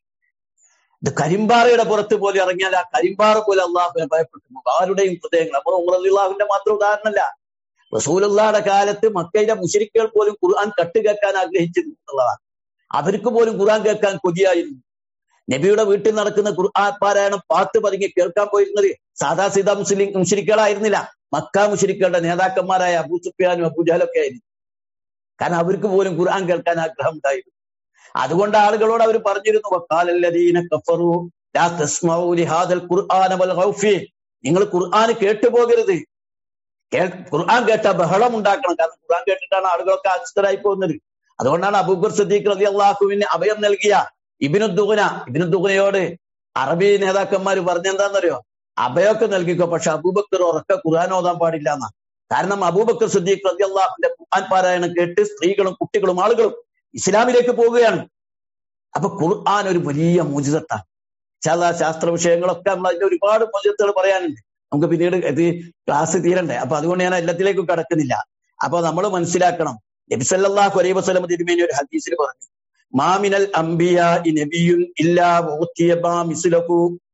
ഇത് കരിമ്പാറയുടെ പുറത്ത് പോലെ ഇറങ്ങിയാൽ ആ കരിമ്പാറ പോലെ അള്ളാഹുവിനെ ഭയപ്പെട്ടു പോകും. ആരുടെയും ഹൃദയങ്ങൾ അപ്പൊ ഉമറുല്ലാഹുവിന്റെ മാത്രം ഉദാഹരണമല്ല റസൂലുള്ളായുടെ കാലത്ത് മക്കയിലെ മുശരിക്കുകൾ പോലും ഖുർആൻ കട്ട് കേൾക്കാൻ ആഗ്രഹിച്ചിരുന്നു എന്നുള്ളതാണ് അവർക്ക് പോലും ഖുർആൻ കേൾക്കാൻ കൊതിയായിരുന്നു നബിയുടെ വീട്ടിൽ നടക്കുന്ന ഖുർആൻ പാരായണം പാട്ട് പതുങ്ങി കേൾക്കാൻ പോയിരുന്നത് സാദാ സീതാ മുസ്ലിം മുഷരിക്കുകളായിരുന്നില്ല മക്ക മുഷരിക്കുകളുടെ നേതാക്കന്മാരായ അബൂ സുഫിയാനും അബൂജാലൊക്കെ ആയിരുന്നു കാരണം അവർക്ക് പോലും ഖുർആൻ കേൾക്കാൻ ആഗ്രഹം ഉണ്ടായിരുന്നു അതുകൊണ്ട് ആളുകളോട് അവർ പറഞ്ഞിരുന്നു വക്കാലല്ലദീന കഫറു ലാ തസ്മഉ ലിഹാദൽ ഖുർആന വൽഗൗ ഫീ നിങ്ങൾ ഖുർആൻ കേട്ടുപോകരുത് കേ- ഖുർആൻ കേട്ട ബഹളം ഉണ്ടാക്കണം കാരണം ഖുർആൻ കേട്ടിട്ടാണ് ആളുകളൊക്കെ അസ്തരായി പോകുന്നത് അതുകൊണ്ടാണ് അബൂബക്കർ സദ്ദീഖ് റതി അള്ളാഹുവിന് അഭയം നൽകിയ ഇബിനു ദുഹന ഇബിനു ദുഹനയോട് അറബി നേതാക്കന്മാർ പറഞ്ഞെന്താന്നറിയോ അഭയമൊക്കെ നൽകിക്കോ പക്ഷെ അബൂബക്കർ ഉറക്ക ഖുർആൻ ഓതാൻ പാടില്ല എന്നാ കാരണം അബൂബക്കർ സദ്ദീഖ് റതി അള്ളാഹുവിന്റെ ഖുർആൻ പാരായണം കേട്ട് സ്ത്രീകളും കുട്ടികളും ആളുകളും ഇസ്ലാമിലേക്ക് പോവുകയാണ് അപ്പൊ ഖുർആൻ ഒരു വലിയ മോചിതത്താണ് ശാസ്ത്ര ശാസ്ത്ര വിഷയങ്ങളൊക്കെ നമ്മൾ അതിന്റെ ഒരുപാട് മോചിതത്തുകൾ പറയാനുണ്ട് നമുക്ക് പിന്നീട് ഇത് ക്ലാസ് തീരണ്ടേ അപ്പൊ അതുകൊണ്ട് ഞാൻ എല്ലാത്തിലേക്കും കടക്കുന്നില്ല അപ്പൊ നമ്മൾ മനസ്സിലാക്കണം നബിസല്ലാഹു അലൈഹി വസല്ലം തിരുമേനി ഒരു ഹദീസിൽ പറഞ്ഞു മാമിനൽ അംബിയ നബിയുൻ ഇല്ലാ ഊത്തിയ മാ മിസ്ലഹു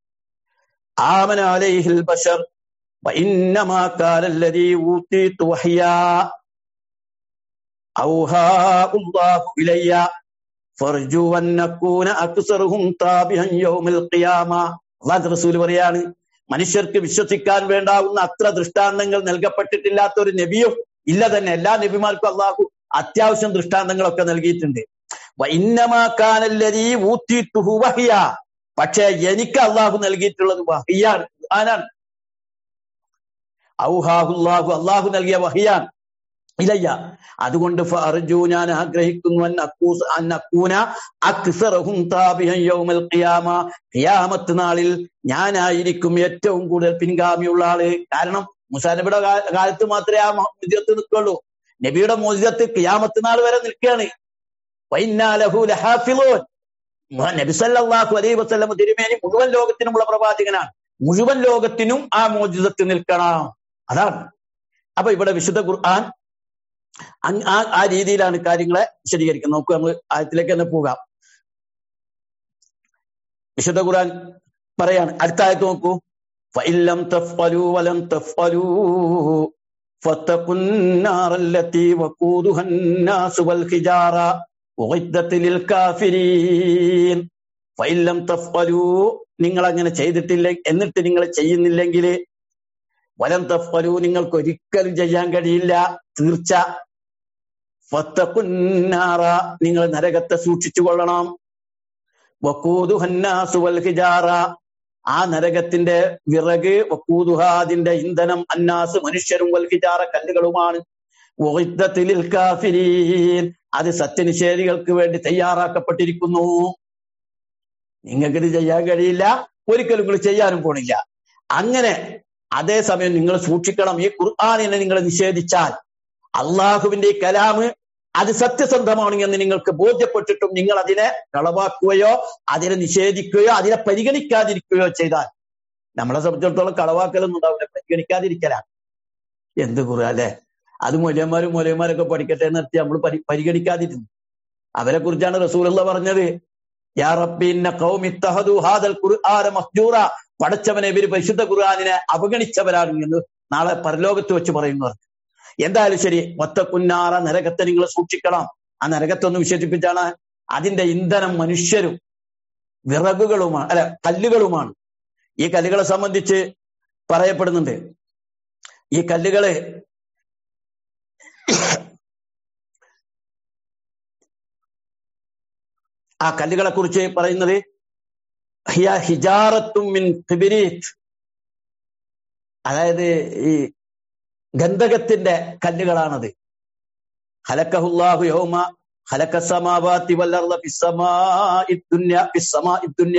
ആമന അലൈഹിൽ ബശർ وإنما كان الذي أوتيت وحيا أوحى الله إلي فارجو أن نكون أكثرهم تابعا يوم القيامة അള്ളാഹ് റസൂൽ പറയാണ് മനുഷ്യർക്ക് വിശ്വസിക്കാൻ വേണ്ടാവുന്ന അത്ര ദൃഷ്ടാന്തങ്ങൾ നൽകപ്പെട്ടിട്ടില്ലാത്ത ഒരു നബിയും ഇല്ല തന്നെ എല്ലാ നബിമാർക്കും അള്ളാഹു അത്യാവശ്യം ദൃഷ്ടാന്തങ്ങളൊക്കെ നൽകിയിട്ടുണ്ട് വഇന്നമാക്കാനല്ലതീ ഊത്തിയിട്ടുഹു വഹിയ പക്ഷേ എനിക്ക് അള്ളാഹു നൽകിയിട്ടുള്ളത് വഹിയാണ് ഖുർആനാണ് ഔഹാഹുല്ലാഹു അള്ളാഹു നൽകിയ വഹിയാണ് ഇലയ്യ അതുകൊണ്ട് ഫഅർജു ഞാൻ ആഗ്രഹിക്കുന്നു അൻ അക്കൂസ് അൻ അക്കൂന അക്സറഹും താബിഹൻ യൗമൽ ഖിയാമ ഖിയാമത്ത് നാളിൽ ഞാനായിരിക്കും ഏറ്റവും കൂടുതൽ പിൻഗാമിയുള്ള ആള് കാരണം മുസാ നബിയുടെ കാ- കാലത്ത് മാത്രമേ ആ മുജിയത്ത് നിൽക്കുള്ളൂ നബിയുടെ മോചിതത്ത് ഖിയാമത്ത് നാൾ വരെ നിൽക്കുകയാണ് വൈന്നാലഹു ലഹാഫിളൂൻ നബി സല്ലല്ലാഹു അലൈഹി വസല്ലം തിരുമേനി മുഴുവൻ ലോകത്തിനുമുള്ള പ്രവാചകനാണ് മുഴുവൻ ലോകത്തിനും ആ മോചിതത്ത് നിൽക്കണം അതാണ് അപ്പൊ ഇവിടെ വിശുദ്ധ ഖുർആൻ അങ് ആ ആ രീതിയിലാണ് കാര്യങ്ങളെ വിശദീകരിക്കുന്നത് നോക്കൂ നമ്മൾ ആയത്തിലേക്ക് തന്നെ പോകാം വിശുദ്ധ ഖുർആൻ പറയാണ് അടുത്ത ആയത്ത് നോക്കൂ ഫഇല്ലം തഫ്അലൂ വലം തഫ്അലൂ فاتقوا النار التي وقودها الناس والحجارة أعدت للكافرين فإن لم تفعلوا നിങ്ങൾ അങ്ങനെ ചെയ്തിട്ടില്ല എന്നിട്ട് നിങ്ങൾ ചെയ്യുന്നില്ലെങ്കിൽ വലം തഫലു നിങ്ങൾക്ക് ഒരിക്കലും ചെയ്യാൻ കഴിയില്ല തീർച്ച ഫത്തക്കുന്നാറ നിങ്ങൾ നരകത്തെ സൂക്ഷിച്ചു കൊള്ളണം വക്കൂതുഹന്നാസു വൽ ഹിജാറ ആ നരകത്തിന്റെ വിറക് വക്കൂതുഹ അതിന്റെ ഇന്ധനം അന്നാസ് മനുഷ്യരും വൽ ഹിജാറ കല്ലുകളുമാണ് ഉഇദ്ദത്തിൽ കാഫിരീൻ അത് സത്യനിഷേധികൾക്ക് വേണ്ടി തയ്യാറാക്കപ്പെട്ടിരിക്കുന്നു നിങ്ങൾക്കിത് ചെയ്യാൻ കഴിയില്ല ഒരിക്കലും നിങ്ങൾ ചെയ്യാനും പോണില്ല അങ്ങനെ അതേസമയം നിങ്ങൾ സൂക്ഷിക്കണം ഈ ഖുർആാനിനെ നിങ്ങൾ നിഷേധിച്ചാൽ അള്ളാഹുവിന്റെ ഈ കലാമ് അത് സത്യസന്ധമാണ് എന്ന് നിങ്ങൾക്ക് ബോധ്യപ്പെട്ടിട്ടും നിങ്ങൾ അതിനെ കളവാക്കുകയോ അതിനെ നിഷേധിക്കുകയോ അതിനെ പരിഗണിക്കാതിരിക്കുകയോ ചെയ്താൽ നമ്മളെ സംബന്ധിച്ചിടത്തോളം കളവാക്കലൊന്നും ഉണ്ടാവില്ല പരിഗണിക്കാതിരിക്കലാണ് എന്ത് ഖുർആൻ അല്ലെ അത് മൂല്യന്മാരും മൂല്യന്മാരൊക്കെ പഠിക്കട്ടെ നിർത്തി നമ്മൾ പരി പരിഗണിക്കാതിരുന്നു അവരെ കുറിച്ചാണ് റസൂലുള്ള പറഞ്ഞത് യാ റബ്ബിന്ന ഖൗമി ഇത്തഹദു ഹാദൽ ഖുർആന മഹ്ജൂറ പടച്ചവനെ ഇവര് പരിശുദ്ധ ഖുർആനിനെ അവഗണിച്ചവരാണ് എന്ന് നാളെ പരലോകത്ത് വെച്ച് പറയുന്നവർ എന്തായാലും ശരി ഒത്ത കുന്നാറ നരകത്തെ നിങ്ങൾ സൂക്ഷിക്കണം ആ നരകത്തൊന്ന് വിശേഷിപ്പിച്ചാണ് അതിന്റെ ഇന്ധനം മനുഷ്യരും വിറകുകളുമാണ് അല്ല കല്ലുകളുമാണ് ഈ കല്ലുകളെ സംബന്ധിച്ച് പറയപ്പെടുന്നുണ്ട് ഈ കല്ലുകള് ആ കല്ലുകളെ കുറിച്ച് പറയുന്നത് ഹിയ ഹിജാറത്തും മിൻ കിബിരീത്ത് അതായത് ഈ ഗന്ധകത്തിന്റെ കല്ലുകളാണത് ഹലക്കഹുല്ലാഹു യൗമ ഹലക്ക സമാവാതി വല്ലർദ ഫിസ്സമാഇ ദുനിയ ഫിസ്സമാഇ ദുനിയ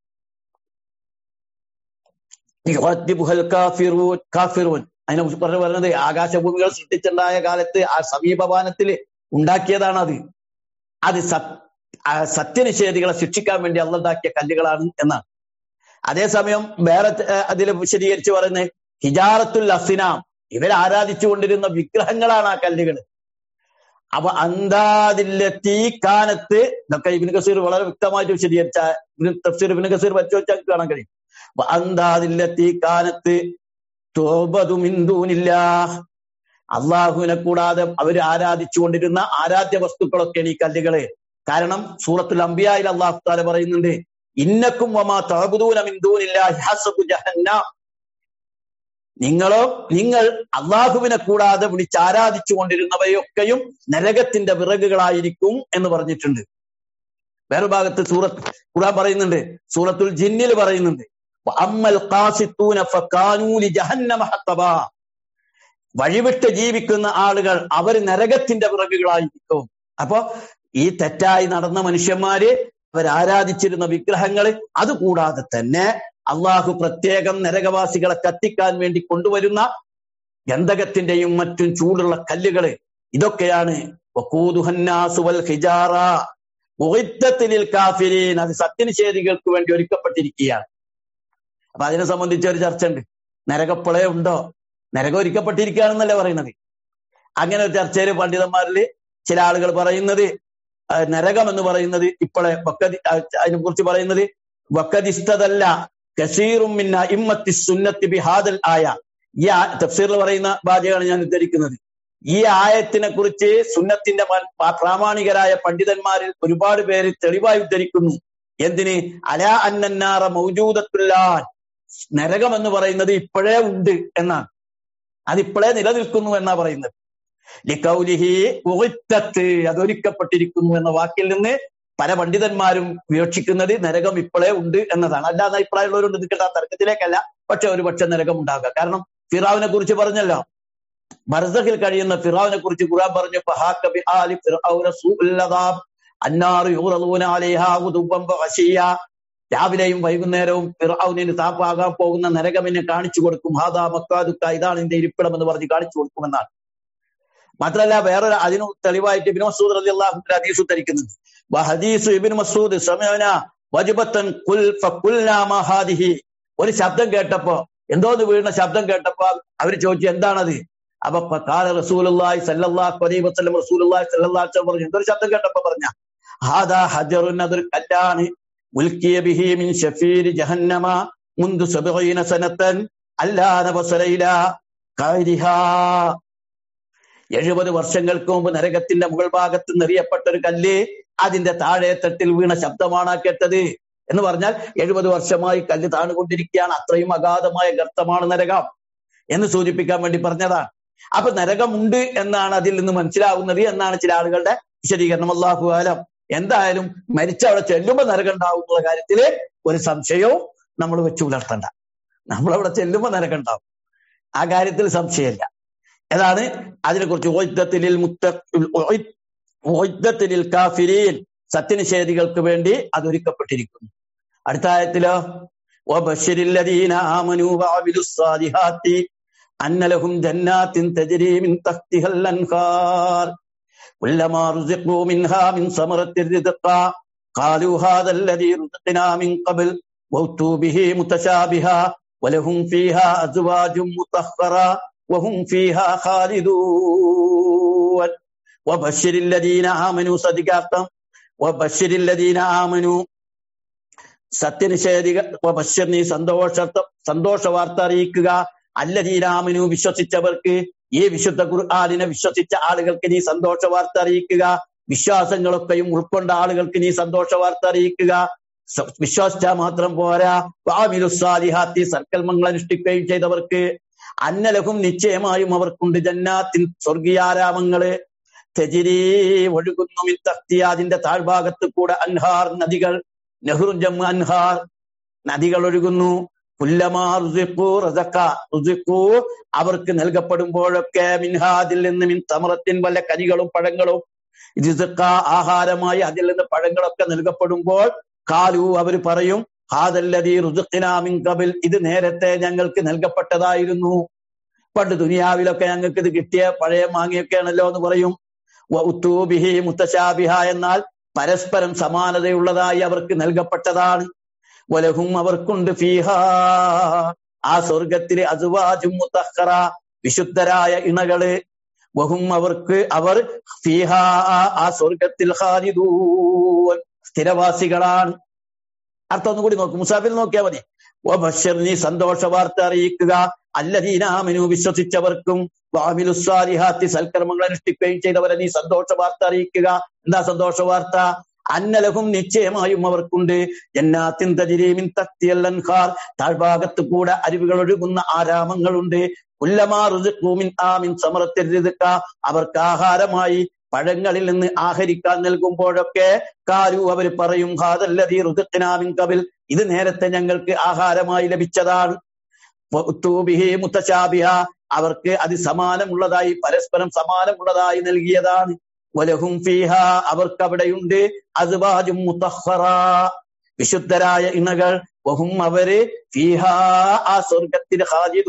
യുഅദ്ദിബുഹൽ കാഫിറൂൻ കാഫിറൂൻ അതിനെ കുറിച്ച് പറഞ്ഞു പറയുന്നത് ആകാശഭൂമികൾ സൃഷ്ടിച്ചുണ്ടായ കാലത്ത് ആ സമീപവാനത്തിൽ ഉണ്ടാക്കിയതാണ് അത് അത് സത്യനിഷേധികളെ ശിക്ഷിക്കാൻ വേണ്ടി അന്നുണ്ടാക്കിയ കല്ലുകളാണ് എന്നാണ് അതേസമയം വേറെ അതിൽ വിശദീകരിച്ച് പറയുന്നത് ഹിജാറത്തുൽ അസിനാം ഇവർ ആരാധിച്ചുകൊണ്ടിരുന്ന വിഗ്രഹങ്ങളാണ് ആ കല്ലുകൾ അപ്പൊ അന്താദില്ലെത്തി കാലത്ത് ഇതൊക്കെ ഇബിൻ കസീർ വളരെ വ്യക്തമായിട്ട് വിശദീകരിച്ച തഫ്സീർ ഇബിൻ കസീർ വച്ചു വെച്ചാൽ കാണാൻ കഴിയും അന്താദില്ലെത്തി കാലത്ത് തോപതുമിന്തൂനില്ല അള്ളാഹുവിനെ കൂടാതെ അവർ ആരാധിച്ചുകൊണ്ടിരുന്ന ആരാധ്യ വസ്തുക്കളൊക്കെയാണ് ഈ കല്ലുകള് കാരണം സൂറത്തുൽ അംബിയായിൽ അള്ളാഹു താല പറയുന്നുണ്ട് ഇന്നക്കും വമാ തഅബുദൂന മിൻ ദൂനില്ലാഹി ഹസബു ജഹന്നം നിങ്ങളോ നിങ്ങൾ അള്ളാഹുവിനെ കൂടാതെ വിളിച്ച് ആരാധിച്ചു കൊണ്ടിരുന്നവയൊക്കെയും നരകത്തിന്റെ വിറകുകളായിരിക്കും എന്ന് പറഞ്ഞിട്ടുണ്ട് വേറെ ഭാഗത്ത് സൂറത്ത് ഖുർആൻ പറയുന്നുണ്ട് സൂറത്തുൽ ജിന്നിൽ പറയുന്നുണ്ട് അമ്മൽ ഖാസിത്തൂന ഫകാനൂ ലിജഹന്നമ ഹത്തബാ വഴിവിട്ട് ജീവിക്കുന്ന ആളുകൾ അവർ നരകത്തിന്റെ വിറകുകളായിരിക്കും അപ്പോ ഈ തെറ്റായി നടന്ന മനുഷ്യന്മാര് അവരാരാധിച്ചിരുന്ന വിഗ്രഹങ്ങൾ അതുകൂടാതെ തന്നെ അള്ളാഹു പ്രത്യേകം നരകവാസികളെ കത്തിക്കാൻ വേണ്ടി കൊണ്ടുവരുന്ന ഗന്ധകത്തിന്റെയും മറ്റും ചൂടുള്ള കല്ലുകള് ഇതൊക്കെയാണ് കാഫിരീൻ അത് സത്യനിഷേധികൾക്ക് വേണ്ടി ഒരുക്കപ്പെട്ടിരിക്കുകയാണ് അപ്പൊ അതിനെ സംബന്ധിച്ച് ഒരു ചർച്ച ഉണ്ട് നരകപ്പളയം ഉണ്ടോ നരകം ഒരുക്കപ്പെട്ടിരിക്കുകയാണെന്നല്ലേ പറയുന്നത് അങ്ങനെ ഒരു ചർച്ചയിൽ പണ്ഡിതന്മാരിൽ ചില ആളുകൾ പറയുന്നത് നരകം എന്ന് പറയുന്നത് ഇപ്പോഴെ വക്കതി അതിനെ കുറിച്ച് പറയുന്നത് വക്കതിസ്തതല്ല കസീറും മിന്ന ഇമ്മത്തി സുന്നത്തി ബിഹാദൽ ആയ ഈ തഫ്സീറിൽ പറയുന്ന വാചകമാണ് ഞാൻ ഉദ്ധരിക്കുന്നത് ഈ ആയത്തിനെ കുറിച്ച് സുന്നത്തിന്റെ പ്രാമാണികരായ പണ്ഡിതന്മാരിൽ ഒരുപാട് പേര് തെളിവായി ഉദ്ധരിക്കുന്നു എന്തിന് അലാ അന്നന്നാറ മൗജൂദത്തുല്ലാൻ നരകം എന്ന് പറയുന്നത് ഇപ്പോഴേ ഉണ്ട് എന്നാണ് അതിപ്പോഴേ നിലനിൽക്കുന്നു എന്നാ പറയുന്നത് ലിക്കൗലിഹി ഉറിത്തത്ത് അതൊരുക്കപ്പെട്ടിരിക്കുന്നു എന്ന വാക്കിൽ നിന്ന് പല പണ്ഡിതന്മാരും വീക്ഷിക്കുന്നത് നരകം ഇപ്പോഴേ ഉണ്ട് എന്നതാണ് അല്ലാതെ അഭിപ്രായമുള്ളവരുണ്ട് നിൽക്കേണ്ട ആ തർക്കത്തിലേക്കല്ല പക്ഷെ ഒരു പക്ഷെ നരകം ഉണ്ടാകുക കാരണം ഫിറാവിനെ കുറിച്ച് പറഞ്ഞല്ലോ ബർസഖിൽ കഴിയുന്ന ഫിറാവിനെ കുറിച്ച് ഖുർആൻ പറഞ്ഞു രാവിലെയും വൈകുന്നേരവും ഫിറാവിന് താപ്പാകാൻ പോകുന്ന നരകമിനെ കാണിച്ചു കൊടുക്കും ഹാദാ മക്കാദുക്ക ഇതാണ് എന്റെ ഇരിപ്പിടം എന്ന് പറഞ്ഞ് കാണിച്ചു കൊടുക്കുമെന്നാണ് മാത്രമല്ല വേറൊരു അതിന് തെളിവായിട്ട് ഇബിൻ മസൂദ് റലി അള്ളാഹു ഹദീസ് ഉദ്ധരിക്കുന്നുണ്ട് ഹദീസ് ഇബിൻ മസൂദ് സമയന വജുബത്തൻ കുൽ ഫുൽഹാദിഹി ഒരു ശബ്ദം കേട്ടപ്പോ എന്തോന്ന് വീഴുന്ന ശബ്ദം കേട്ടപ്പോ അവര് ചോദിച്ചു എന്താണത് അപ്പൊ കാല റസൂലുള്ളാഹി സല്ലല്ലാഹു അലൈഹി വസല്ലം റസൂലുള്ളാഹി സല്ലല്ലാഹു അലൈഹി വസല്ലം പറഞ്ഞു എന്തൊരു ശബ്ദം കേട്ടപ്പോ പറഞ്ഞ ഹാദാ ഹജറുൻ അതൊരു കല്ലാണ് ഉൽക്കിയ ബിഹി മിൻ ഷഫീരി ജഹന്നമ മുന്തു സബഈന സനത്തൻ അല്ലാ നബസല ഇലാ ഖൈരിഹാ എഴുപത് വർഷങ്ങൾക്ക് മുമ്പ് നരകത്തിന്റെ മുകൾ ഭാഗത്ത് നിറിയപ്പെട്ട ഒരു കല്ല് അതിന്റെ താഴെ തട്ടിൽ വീണ ശബ്ദമാണ് ആ കേട്ടത് എന്ന് പറഞ്ഞാൽ എഴുപത് വർഷമായി കല്ല് താണുകൊണ്ടിരിക്കുകയാണ് അത്രയും അഗാധമായ ഗർത്തമാണ് നരകം എന്ന് സൂചിപ്പിക്കാൻ വേണ്ടി പറഞ്ഞതാണ് അപ്പൊ നരകമുണ്ട് എന്നാണ് അതിൽ നിന്ന് മനസ്സിലാവുന്നത് എന്നാണ് ചില ആളുകളുടെ വിശദീകരണം അള്ളാഹു ആലം എന്തായാലും മരിച്ച അവിടെ ചെല്ലുമ്പോ നരകം ഉണ്ടാവും എന്നുള്ള കാര്യത്തില് ഒരു സംശയവും നമ്മൾ വെച്ചു പുലർത്തണ്ട നമ്മളവിടെ ചെല്ലുമ്പോ നരകം ഉണ്ടാവും ആ കാര്യത്തിൽ സംശയമില്ല ഏതാണ് അതിനെക്കുറിച്ച് ഓയ്ദത്തിലിൽ മുത്ത ഓയ്ദത്തിലിൽ കാഫിരീൻ സത്യനിഷേധികൾക്ക് വേണ്ടി അതൊരുക്കപ്പെട്ടിരിക്കുന്നു അടുത്ത ആയത്തിലോ وبشر الذين آمنوا وعملوا الصالحات أن لهم جنات تجري من تحتها الأنهار كلما رزقوا منها من ثمرة رزقا قالوا هذا الذي رزقنا من قبل وأتوا به متشابها ولهم فيها أزواج مطهرة وهم فيها خالدون وبشر الذين آمنوا صدقاتا وبشر الذين آمنوا സത്യനിഷേധിക ബഷർ നീ സന്തോഷ സന്തോഷ വാർത്ത അറിയിക്കുക അല്ലതീരാമനു വിശ്വസിച്ചവർക്ക് ഈ വിശുദ്ധ ഖുർആാനിനെ വിശ്വസിച്ച ആളുകൾക്ക് നീ സന്തോഷ വാർത്ത അറിയിക്കുക വിശ്വാസങ്ങളൊക്കെയും ഉൾക്കൊണ്ട ആളുകൾക്ക് നീ സന്തോഷ വാർത്ത അറിയിക്കുക വിശ്വസിച്ചാൽ മാത്രം പോരാ വാമിലുസാലിഹാത്തി സൽക്കൽമങ്ങൾ അനുഷ്ഠിക്കുകയും ചെയ്തവർക്ക് അന്നലഹും നിശ്ചയമായും അവർക്കുണ്ട് ജന്നാത്തിൻ സ്വർഗീയാരാമങ്ങള് തെജിരി ഒഴുകുന്നു മിത്തത്തി അതിന്റെ താഴ്ഭാഗത്ത് കൂടെ അൻഹാർ നദികൾ നെഹ്റു ജമ്മു അൻഹാർ നദികൾ ഒഴുകുന്നു അവർക്ക് നൽകപ്പെടുമ്പോഴൊക്കെ മിൻഹാദിൽ നിന്ന് മിൻ തമറത്തിൻ വല്ല കരികളും പഴങ്ങളും റിസക്ക ആഹാരമായി അതിൽ നിന്ന് പഴങ്ങളൊക്കെ നൽകപ്പെടുമ്പോൾ കാലു അവർ പറയും ഹാദല്ലതി റുസുഖിനാമിൻ കബിൽ ഇത് നേരത്തെ ഞങ്ങൾക്ക് നൽകപ്പെട്ടതായിരുന്നു പണ്ട് ദുനിയാവിലൊക്കെ ഞങ്ങൾക്ക് ഇത് കിട്ടിയ പഴയ മാങ്ങയൊക്കെയാണല്ലോ എന്ന് പറയും ഉത്തൂബിഹി മുത്തശാബിഹ എന്നാൽ പരസ്പരം സമാനതയുള്ളതായി അവർക്ക് നൽകപ്പെട്ടതാണ് വലഹും അവർക്കുണ്ട് ഫീഹ ആ സ്വർഗത്തിലെ അസുവാജും മുത്തഹറ വിശുദ്ധരായ ഇണകള് വഹും അവർക്ക് അവർ ഫീഹ ആ സ്വർഗത്തിൽ ഹാരിദൂൻ സ്ഥിരവാസികളാണ് അർത്ഥം ഒന്നും കൂടി നോക്കും മുസാഫിൽ നോക്കിയാൽ മതി ഓ ബഷർ നീ സന്തോഷ വാർത്ത അറിയിക്കുക അല്ലദീനാമിനു വിശ്വസിച്ചവർക്കും വാമിലുസ്വാലിഹാത്തി സൽക്കർമ്മങ്ങൾ അനുഷ്ഠിക്കുകയും ചെയ്തവരെ നീ സന്തോഷ വാർത്ത അറിയിക്കുക എന്താ സന്തോഷ വാർത്ത അന്നലഹും നിശ്ചയമായും അവർക്കുണ്ട് ജന്നാത്തിൻ തജിരീമിൻ തക്തിയല്ലൻഹാർ താഴ്ഭാഗത്ത് കൂടെ അരുവികൾ ഒഴുകുന്ന ആരാമങ്ങളുണ്ട് ഉല്ലമാറുമിൻ ആമിൻ സമറത്തിരുതുക്ക അവർക്ക് ആഹാരമായി പഴങ്ങളിൽ നിന്ന് ആഹരിക്കാൻ നൽകുമ്പോഴൊക്കെ കാലു അവർ പറയും ഹാദല്ലതീ റുദുഖിനാമിൻ കബിൽ ഇത് നേരത്തെ ഞങ്ങൾക്ക് ആഹാരമായി ലഭിച്ചതാണ് മുത്തശാബിഹ അവർക്ക് അത് സമാനമുള്ളതായി പരസ്പരം സമാനമുള്ളതായി നൽകിയതാണ് വലഹും ഫീഹ അവർക്ക് അവിടെയുണ്ട് അസ്വാജും മുത്തഹറ വിശുദ്ധരായ ഇണകൾ വഹും അവര് ഫീഹ ആ സ്വർഗത്തിൽ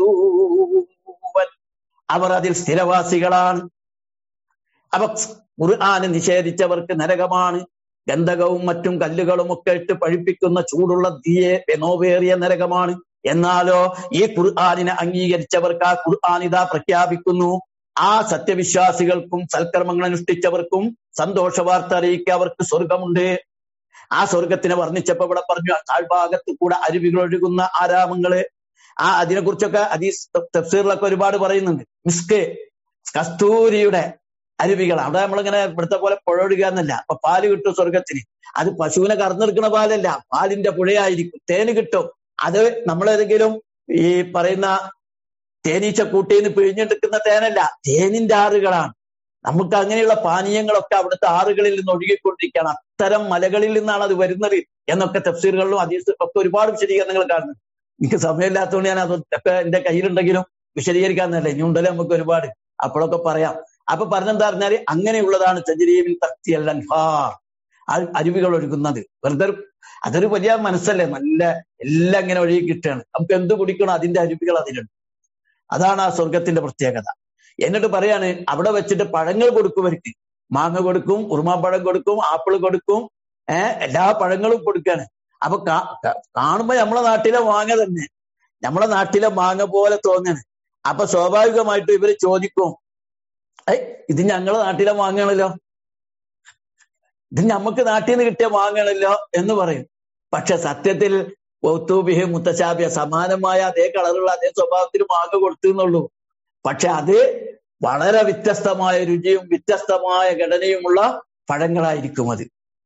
ഹാജിദൂവൻ അവർ അതിൽ സ്ഥിരവാസികളാണ് അപ്പൊ ഖുർആാന് നിഷേധിച്ചവർക്ക് നരകമാണ് ഗന്ധകവും മറ്റും കല്ലുകളും ഒക്കെ ഇട്ട് പഴിപ്പിക്കുന്ന ചൂടുള്ള തീയെ നോവേറിയ നരകമാണ് എന്നാലോ ഈ ഖുർആാനിനെ അംഗീകരിച്ചവർക്ക് ആ ഖുർആൻ ഇതാ പ്രഖ്യാപിക്കുന്നു ആ സത്യവിശ്വാസികൾക്കും സൽക്കർമ്മങ്ങൾ അനുഷ്ഠിച്ചവർക്കും സന്തോഷ വാർത്ത അറിയിക്കുക അവർക്ക് സ്വർഗമുണ്ട് ആ സ്വർഗത്തിനെ വർണ്ണിച്ചപ്പോ ഇവിടെ പറഞ്ഞു താഴ്ഭാഗത്ത് കൂടെ അരുവികൾ ഒഴുകുന്ന ആരാമങ്ങള് ആ അതിനെ കുറിച്ചൊക്കെ അതീസ് തഫ്സീറിലൊക്കെ ഒരുപാട് പറയുന്നുണ്ട് മിസ്ക് കസ്തൂരിയുടെ അരുവികൾ അവിടെ നമ്മളിങ്ങനെ ഇവിടുത്തെ പോലെ പുഴ ഒഴുകുക എന്നല്ല അപ്പൊ പാല് കിട്ടും സ്വർഗത്തിന് അത് പശുവിനെ കറന്നെടുക്കുന്ന പാലല്ല പാലിന്റെ പുഴയായിരിക്കും തേന് കിട്ടും അത് നമ്മളേതെങ്കിലും ഈ പറയുന്ന തേനീച്ച കൂട്ടിന്ന് പിഴിഞ്ഞെടുക്കുന്ന തേനല്ല തേനിന്റെ ആറുകളാണ് നമുക്ക് അങ്ങനെയുള്ള പാനീയങ്ങളൊക്കെ അവിടുത്തെ ആറുകളിൽ നിന്ന് ഒഴുകിക്കൊണ്ടിരിക്കുകയാണ് അത്തരം മലകളിൽ നിന്നാണ് അത് വരുന്നത് എന്നൊക്കെ തഫ്സീറുകളിലും അതീസ് ഒക്കെ ഒരുപാട് വിശദീകരണങ്ങൾ കാണുന്നത് എനിക്ക് സമയമില്ലാത്തതുകൊണ്ട് ഞാൻ അതൊക്കെ എന്റെ കയ്യിലുണ്ടെങ്കിലും വിശദീകരിക്കാന്നല്ല ഇനി ഉണ്ടല്ലോ നമുക്ക് ഒരുപാട് അപ്പോഴൊക്കെ പറയാം അപ്പൊ പറഞ്ഞെന്താ പറഞ്ഞാല് അങ്ങനെയുള്ളതാണ് ചജരീവിൻ തക്തി അല്ലൻഫാർ അരുവികൾ ഒഴുകുന്നത് വെറുതെ അതൊരു വലിയ മനസ്സല്ലേ നല്ല എല്ലാം ഇങ്ങനെ ഒഴുകി കിട്ടുകയാണ് നമുക്ക് എന്ത് കുടിക്കണോ അതിന്റെ അരുവികൾ അതിലുണ്ട് അതാണ് ആ സ്വർഗത്തിന്റെ പ്രത്യേകത എന്നിട്ട് പറയാണ് അവിടെ വെച്ചിട്ട് പഴങ്ങൾ കൊടുക്കുവർക്ക് മാങ്ങ കൊടുക്കും ഉറുമാപ്പഴം കൊടുക്കും ആപ്പിൾ കൊടുക്കും ഏഹ് എല്ലാ പഴങ്ങളും കൊടുക്കാണ് അപ്പൊ കാണുമ്പോ നമ്മളെ നാട്ടിലെ മാങ്ങ തന്നെ നമ്മളെ നാട്ടിലെ മാങ്ങ പോലെ തോന്നാണ് അപ്പൊ സ്വാഭാവികമായിട്ടും ഇവര് ചോദിക്കും ഏയ് ഇത് ഞങ്ങളെ നാട്ടിലെ മാങ്ങയാണല്ലോ ഇത് നമുക്ക് നാട്ടിൽ നിന്ന് കിട്ടിയ മാങ്ങയാണല്ലോ എന്ന് പറയും പക്ഷെ സത്യത്തിൽ ഒത്തൂബിഹ് മുത്തശാബിയ സമാനമായ അതേ കളറുള്ള അതേ സ്വഭാവത്തിൽ മാങ്ങ കൊടുത്തു എന്നുള്ളൂ പക്ഷെ അത് വളരെ വ്യത്യസ്തമായ രുചിയും വ്യത്യസ്തമായ ഘടനയുമുള്ള പഴങ്ങളായിരിക്കും അത്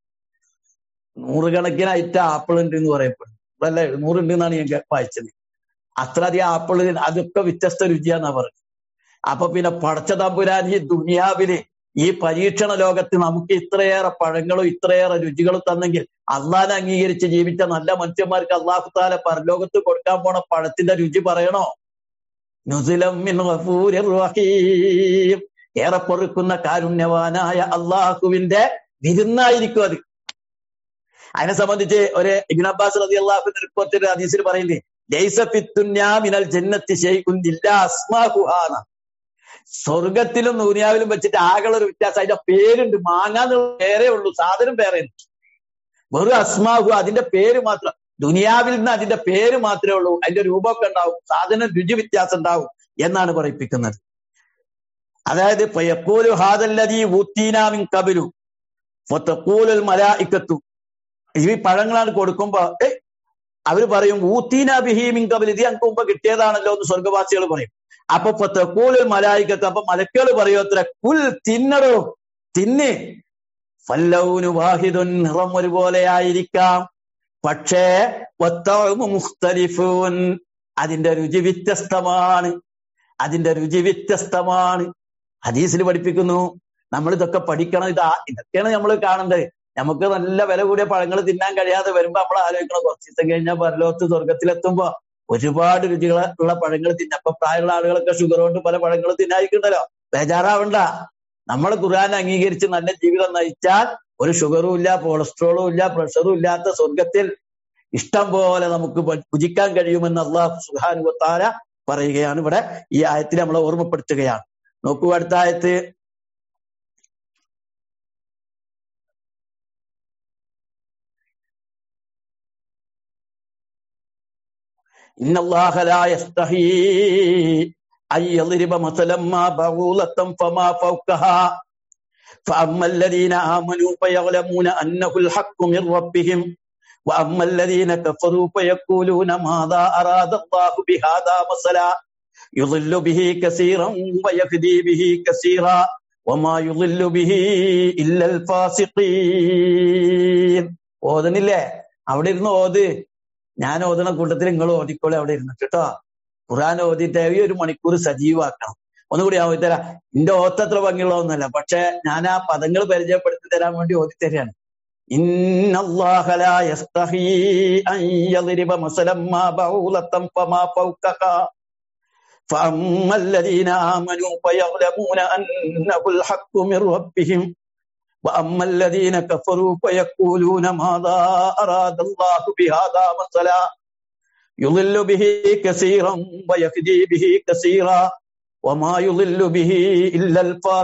നൂറുകണക്കിന് ഐറ്റ ആപ്പിൾ ഉണ്ട് എന്ന് പറയപ്പെടുന്നു അതല്ല എഴുന്നൂറുണ്ട് എന്നാണ് ഞാൻ കേ- വായിച്ചത് അത്രയധികം ആപ്പിൾ അതൊക്കെ വ്യത്യസ്ത രുചിയാന്നാ പറഞ്ഞത് അപ്പൊ പിന്നെ പടച്ച തമ്പുരാൻ ഈ ദുനിയാവില് ഈ പരീക്ഷണ ലോകത്ത് നമുക്ക് ഇത്രയേറെ പഴങ്ങളും ഇത്രയേറെ റുചികളും തന്നെങ്കിൽ അള്ളാനെ അംഗീകരിച്ച് ജീവിച്ച നല്ല മനുഷ്യന്മാർക്ക് അള്ളാഹു താല പരലോകത്ത് കൊടുക്കാൻ പോണ പഴത്തിന്റെ രുചി പറയണോ നുസിലം മിൻ ഗഫൂരിർ റഹീം ഏറെ പൊറുക്കുന്ന കാരുണ്യവാനായ അള്ളാഹുവിന്റെ വിരുന്നായിരിക്കും അത് അതിനെ സംബന്ധിച്ച് ഒരു ഇബിൻ അബ്ബാസ് റതി അള്ളാഹുവിന്റെ റിപ്പോർട്ടിൽ ഹദീസിൽ പറയുന്നത് ലൈസ ഫിത്തുന്യാ മിനൽ ജന്നത്തി ശൈഉൻ ഇല്ലാ അസ്മാഹുഹാന സ്വർഗത്തിലും ദുനിയാവിലും വെച്ചിട്ട് ആകെയുള്ള ഒരു വ്യത്യാസം അതിന്റെ പേരുണ്ട് മാങ്ങാന്നുള്ള പേരേ ഉള്ളൂ സാധനം പേരെ വെറും അസ്മാഹു അതിന്റെ പേര് മാത്രം ദുനിയാവിൽ നിന്ന് അതിന്റെ പേര് മാത്രമേ ഉള്ളൂ അതിന്റെ രൂപമൊക്കെ ഉണ്ടാവും സാധനം രുചി വ്യത്യാസം ഉണ്ടാവും എന്നാണ് പറയിപ്പിക്കുന്നത് അതായത് പയപ്പോലു ഹാദല്ലതി ഊത്തീനാമിൻ കബിലു ഫത്തഖൂലുൽ മലായിക്കത്തു ഈ പഴങ്ങളാണ് കൊടുക്കുമ്പോ ഏ അവര് പറയും ഊത്തീന ബിഹീമിൻ കബിൽ ഇത് ഞങ്ങൾക്ക് മുമ്പ് കിട്ടിയതാണല്ലോ എന്ന് സ്വർഗവാസികൾ പറയും അപ്പൊ ഫത്തഖൂലുൽ മലായിക്കത്ത് അപ്പൊ മലക്കുകൾ പറയും അത്ര കുൽ തിന്നടോ തിന്ന് ഫല്ലൗനു വാഹിദുൻ നിറം ഒരുപോലെ ആയിരിക്കാം പക്ഷേ വത്തഅമു മുഖ്തലിഫൂൻ അതിന്റെ രുചി വ്യത്യസ്തമാണ് അതിന്റെ രുചി വ്യത്യസ്തമാണ് ഹദീസിൽ പഠിപ്പിക്കുന്നു നമ്മൾ ഇതൊക്കെ പഠിക്കണം ഇതാ ഇതൊക്കെയാണ് നമ്മൾ കാണേണ്ടത് നമുക്ക് നല്ല വില കൂടിയ പഴങ്ങൾ തിന്നാൻ കഴിയാതെ വരുമ്പോ നമ്മൾ ആലോചിക്കണം കുറച്ച് ദിവസം കഴിഞ്ഞാൽ പരലോകത്ത് സ്വർഗത്തിലെത്തുമ്പോ ഒരുപാട് രുചികൾ ഉള്ള പഴങ്ങൾ തിന്ന അപ്പൊ പ്രായമുള്ള ആളുകളൊക്കെ ഷുഗർ കൊണ്ട് പല പഴങ്ങൾ തിന്നായിക്കുണ്ടല്ലോ ബേജാറാവണ്ട നമ്മൾ ഖുർആൻ അംഗീകരിച്ച് നല്ല ജീവിതം നയിച്ചാൽ ഒരു ഷുഗറും ഇല്ല കൊളസ്ട്രോളും ഇല്ല പ്രഷറും ഇല്ലാത്ത സ്വർഗത്തിൽ ഇഷ്ടം പോലെ നമുക്ക് ഭ- ഭുജിക്കാൻ കഴിയുമെന്ന് അള്ളാഹു സുഹാനുവത്താര പറയുകയാണ് ഇവിടെ ഈ ആയത്തിൽ നമ്മളെ ഓർമ്മപ്പെടുത്തുകയാണ് നോക്കൂ അടുത്ത ആയത്ത് إن الله لا يستحي أن يضرب مثلا ما بعوضة فما فوقها فأما الذين آمنوا فيعلمون أنه الحق من ربهم وأما الذين كفروا فيقولون ماذا أراد الله بهذا مثلا يضل به كثيرا ويهدي به كثيرا وما يضل به إلا الفاسقين ഓതണില്ലേ അവിടെ ഇരുന്ന് ഓത് ഞാൻ ഓതുന്ന കൂട്ടത്തിൽ നിങ്ങൾ ഓതിക്കോളെ അവിടെ ഇരുന്നിട്ട് കേട്ടോ ഖുറാൻ ഓതിയിട്ട് ഈ ഒരു മണിക്കൂർ സജീവാക്കണം ഒന്നുകൂടി ഞാൻ ഓതിത്തരാം എന്റെ ഓത്തത്ര ഭംഗിയുള്ളതൊന്നുമല്ല പക്ഷെ ഞാൻ ആ പദങ്ങൾ പരിചയപ്പെടുത്തി തരാൻ വേണ്ടി ഓതിത്തരാണ് إن الله لا يستحي أن يضرب مثلا ما بعوضة فما فوقها فأما الذين آمنوا فيعلمون أنه الحق من ربهم وأما الذين كفروا فيقولون ماذا أراد الله بهذا مثلا يضل به كثيرا ويهدي به كثيرا وما يضل به إلا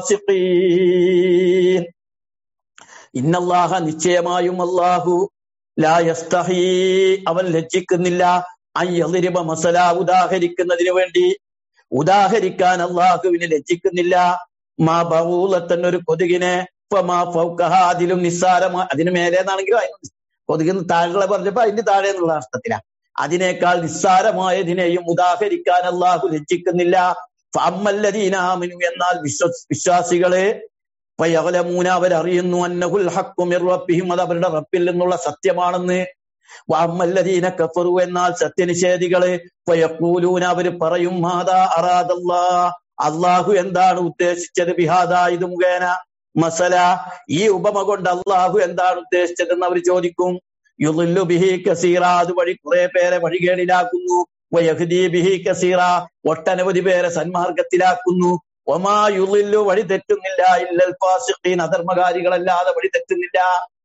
الفاسقين ഇന്നല്ലാഹ നിശ്ചയമായും അല്ലാഹു ലാ യസ്തഹീ അവൻ ലജ്ജിക്കുന്നില്ല അയ്യറിബ മസല ഉദാഹരിക്കുന്നതിന് വേണ്ടി ഉദാഹരിക്കാൻ അള്ളാഹുവിന് ലജ്ജിക്കുന്നില്ല മാ ബഹൂലത്തൻ ഒരു കൊതുകിനെ ഫമാ ഫൗഖഹ അതിലും നിസ്സാരമാ അതിന് മേലേന്നാണെങ്കിലും അതിന് കൊതുകിന് താഴെ പറഞ്ഞപ്പോ അതിന്റെ താഴെ എന്നുള്ള അർത്ഥത്തിലാണ് അതിനേക്കാൾ നിസ്സാരമായതിനെയും ഉദാഹരിക്കാൻ അള്ളാഹു ലജ്ജിക്കുന്നില്ല ഫമ്മല്ലദീനാമിനു എന്നാൽ വിശ്വ വിശ്വാസികളെ പയകലമൂന അവരറിയുന്നു അന്നഹുൽ ഹക്കു മിർ റബ്ബിഹിം അത് അവരുടെ റബ്ബിൽ നിന്നുള്ള സത്യമാണെന്ന് വഅമ്മല്ലദീന കഫറു എന്നാൽ സത്യനിഷേധികള് പയക്കൂലൂന അവര് പറയും മാതാ അറാദല്ലാ അള്ളാഹു എന്താണ് ഉദ്ദേശിച്ചത് ബിഹാദ ഇത് മുഖേന മസല ഈ ഉപമ കൊണ്ട് അള്ളാഹു എന്താണ് ഉദ്ദേശിച്ചതെന്ന് അവർ ചോദിക്കും യുദില്ലു ബിഹി കസീറ അത് വഴി കുറെ പേരെ വഴികേടിലാക്കുന്നു വയഹ്ദി ബിഹി കസീറ ഒട്ടനവധി പേരെ സന്മാർഗത്തിലാക്കുന്നു ഒമാ യുളില്ലു വഴി തെറ്റുന്നില്ല ഇല്ലൽ ഫാസിഖീൻ അധർമ്മകാരികളല്ലാതെ വഴി തെറ്റുന്നില്ല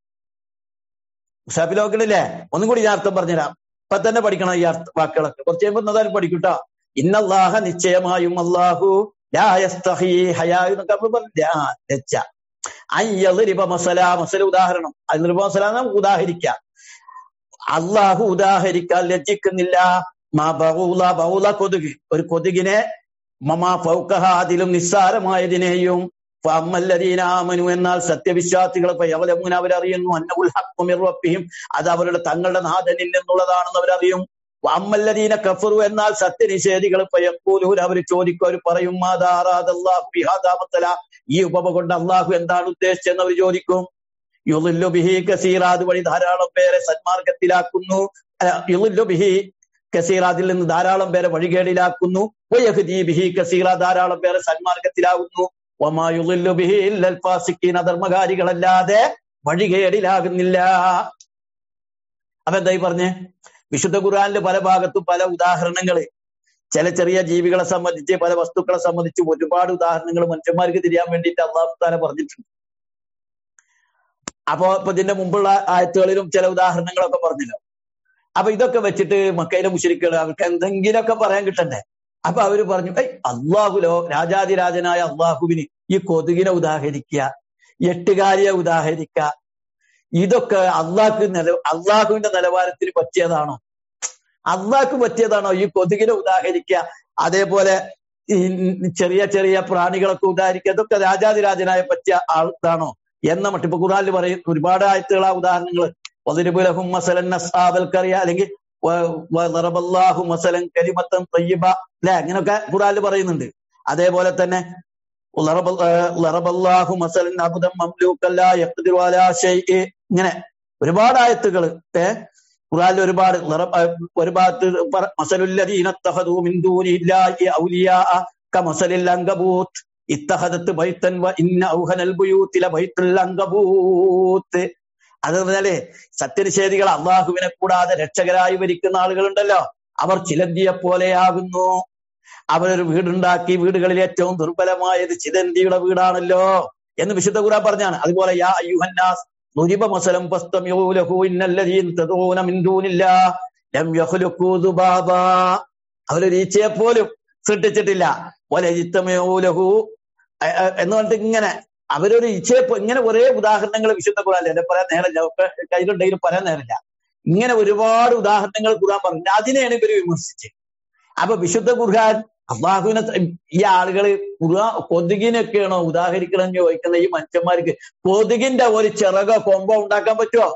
ഷാഫിലോക്കണില്ലേ ഒന്നും കൂടി ഞാൻ അർത്ഥം പറഞ്ഞുതരാം ഇപ്പൊ തന്നെ പഠിക്കണം ഈ അർത്ഥ വാക്കുകളൊക്കെ കുറച്ച് കഴിയുമ്പോൾ എന്തായാലും പഠിക്കൂട്ടോ ഇന്നല്ലാഹ നിശ്ചയമായും അള്ളാഹു ലാ യസ്തഹീ ഹയാ എന്നൊക്കെ നമ്മൾ പറഞ്ഞില്ലേ ആ ലജ്ജ അയ്യറിബ മസല മസല ഉദാഹരണം അതിർബ മസല എന്ന് ഉദാഹരിക്ക അള്ളാഹു ഉദാഹരിക്കാൻ ലജ്ജിക്കുന്നില്ല മാ ബഹൂല ബഹൂല കൊതുക് ഒരു കൊതുകിനെ മമാ ഫൗക്കഹ അതിലും നിസ്സാരമായതിനെയും ഫമ്മല്ലദീനാമനു എന്നാൽ സത്യവിശ്വാസികൾ യവലമുന അവരറിയുന്നു അന്നവുൽ ഹക്കുമിർ റബ്ബിഹിം അത് അവരുടെ തങ്ങളുടെ നാഥനിൽ നിന്നുള്ളതാണെന്ന് അവരറിയും അമ്മല്ലദീന കഫറു എന്നാൽ സത്യനിഷേധികൾ പയക്കൂലൂർ അവർ ചോദിക്കും അവർ പറയും മാതാറാദല്ലാഹു ബിഹാദാമത്തല ഈ ഉപമ കൊണ്ട് അള്ളാഹു എന്താണ് ഉദ്ദേശിച്ചെന്ന് അവർ ചോദിക്കും യുളില്ലു ബിഹി കസീറ അതുവഴി ധാരാളം പേരെ സന്മാർഗത്തിലാക്കുന്നു അല്ല, യുളില്ലു ബിഹി കസീറ അതിൽ നിന്ന് ധാരാളം പേരെ വഴികേടിലാക്കുന്നു വയഹ്ദി ബിഹി കസീറ ധാരാളം പേരെ സന്മാർഗത്തിലാകുന്നു വമാ യുളില്ലു ബിഹി ഇല്ലൽ ഫാസിഖീന ധർമ്മകാരികളല്ലാതെ വഴികേടിലാകുന്നില്ല അപ്പൊ എന്തായി പറഞ്ഞേ വിശുദ്ധ ഖുർആനിലെ പല ഭാഗത്തും പല ഉദാഹരണങ്ങള് ചില ചെറിയ ജീവികളെ സംബന്ധിച്ച് പല വസ്തുക്കളെ സംബന്ധിച്ച് ഒരുപാട് ഉദാഹരണങ്ങൾ മനുഷ്യന്മാർക്ക് തിരിയാൻ വേണ്ടിയിട്ട് അള്ളാഹു താല പറഞ്ഞിട്ടുണ്ട് അപ്പോ ഇപ്പൊ ഇതിന്റെ മുമ്പുള്ള ആയത്തുകളിലും ചില ഉദാഹരണങ്ങളൊക്കെ പറഞ്ഞല്ലോ അപ്പൊ ഇതൊക്കെ വെച്ചിട്ട് മക്കയിലെ മുശരിക്കുകൾ അവർക്ക് എന്തെങ്കിലുമൊക്കെ പറയാൻ കിട്ടണ്ടേ അപ്പൊ അവര് പറഞ്ഞു ഏയ് അള്ളാഹുലോ രാജാതിരാജനായ അള്ളാഹുവിന് ഈ കൊതുകിനെ ഉദാഹരിക്കുക എട്ടുകാരിയെ ഉദാഹരിക്കുക ഇതൊക്കെ അള്ളാഹ് നില അള്ളാഹുവിന്റെ നിലവാരത്തിന് പറ്റിയതാണോ അള്ളാഹ്ക്ക് പറ്റിയതാണോ ഈ കൊതുകിനെ ഉദാഹരിക്കുക അതേപോലെ ഈ ചെറിയ ചെറിയ പ്രാണികളൊക്കെ ഉദാഹരിക്കുക ഇതൊക്കെ രാജാതിരാജനായ പറ്റിയ ആൾതാണോ എന്ന മട്ടിപ്പോ ഇപ്പൊ ഖുറാനിൽ പറയും ഒരുപാട് ആയത്തുകൾ ആ ഉദാഹരണങ്ങൾ വദിരുബുലഹും മസലൻ അസ്ഹാബൽക്കറിയ അല്ലെങ്കിൽ വറബല്ലാഹു മസലൻ കരിമത്തൻ തയ്യബ അല്ലെ അങ്ങനെയൊക്കെ ഖുറാനിൽ പറയുന്നുണ്ട് അതേപോലെ തന്നെ ലറബല്ലാഹു മസലൻ അബുദം മംലൂക്കല്ല യഖ്ദിറു അലാ ഷൈഇ ഇങ്ങനെ ഒരുപാട് ആയത്തുകൾ ഏ ഖുറാനിൽ ഒരുപാട് ലറബ- ഒരു ഭാഗത്ത് പറ- മസലുല്ലദീന ഇത്തഖദൂ മിൻ ദൂനില്ലാഹി ഔലിയാ കമസലിൽ അങ്കബൂത്ത് ഇത്തഹദത്ത് ബൈത്തൻ വ ഇന്ന ഔഹനൽ ബുയൂത്തില ബൈത്തുൽ അങ്കബൂത്ത് അത് പറഞ്ഞാലേ സത്യനിഷേധികൾ അള്ളാഹുവിനെ കൂടാതെ രക്ഷകരായി ഭരിക്കുന്ന ആളുകളുണ്ടല്ലോ അവർ ചിലന്തിയെ പോലെയാകുന്നു അവരൊരു വീടുണ്ടാക്കി വീടുകളിൽ ഏറ്റവും ദുർബലമായത് ചിലന്തിയുടെ വീടാണല്ലോ എന്ന് വിശുദ്ധ ഖുർആൻ പറഞ്ഞാണ് അതുപോലെ യാ അയ്യുഹന്നാസ് നുരിബ മസലം ഫസ്തമിഊ ലഹു ഇന്നല്ലദീന തദഊന മിൻ ദൂനില്ലാ ലം യഖ്ലുഖൂ ദുബാബാ അവരൊരു ഈച്ചയെ പോലും സൃഷ്ടിച്ചിട്ടില്ല വലജിത്തമയോ ലഹു അ- അ- എന്ന് പറഞ്ഞിട്ട് ഇങ്ങനെ അവരൊരു ഇച്ഛയെ പോ- ഇങ്ങനെ ഒരേ ഉദാഹരണങ്ങൾ വിശുദ്ധ ഖുറാനില്ല എന്നെ പറയാൻ നേരമില്ല ഒക്കെ കയ്യിലുണ്ടെങ്കിലും പറയാൻ നേരമില്ല ഇങ്ങനെ ഒരുപാട് ഉദാഹരണങ്ങൾ ഖുർആൻ പറഞ്ഞു അതിനെയാണ് ഇവര് വിമർശിച്ചത് അപ്പൊ വിശുദ്ധ ഖുർആൻ അള്ളാഹുവിനെ ത- ഈ ആളുകള് ഖുർആൻ കൊതുകിനൊക്കെയാണോ ഉദാഹരിക്കണം എന്ന് ചോദിക്കുന്ന ഈ മനുഷ്യന്മാർക്ക് കൊതുകിന്റെ ഒരു ചിറകോ കൊമ്പോ ഉണ്ടാക്കാൻ പറ്റുമോ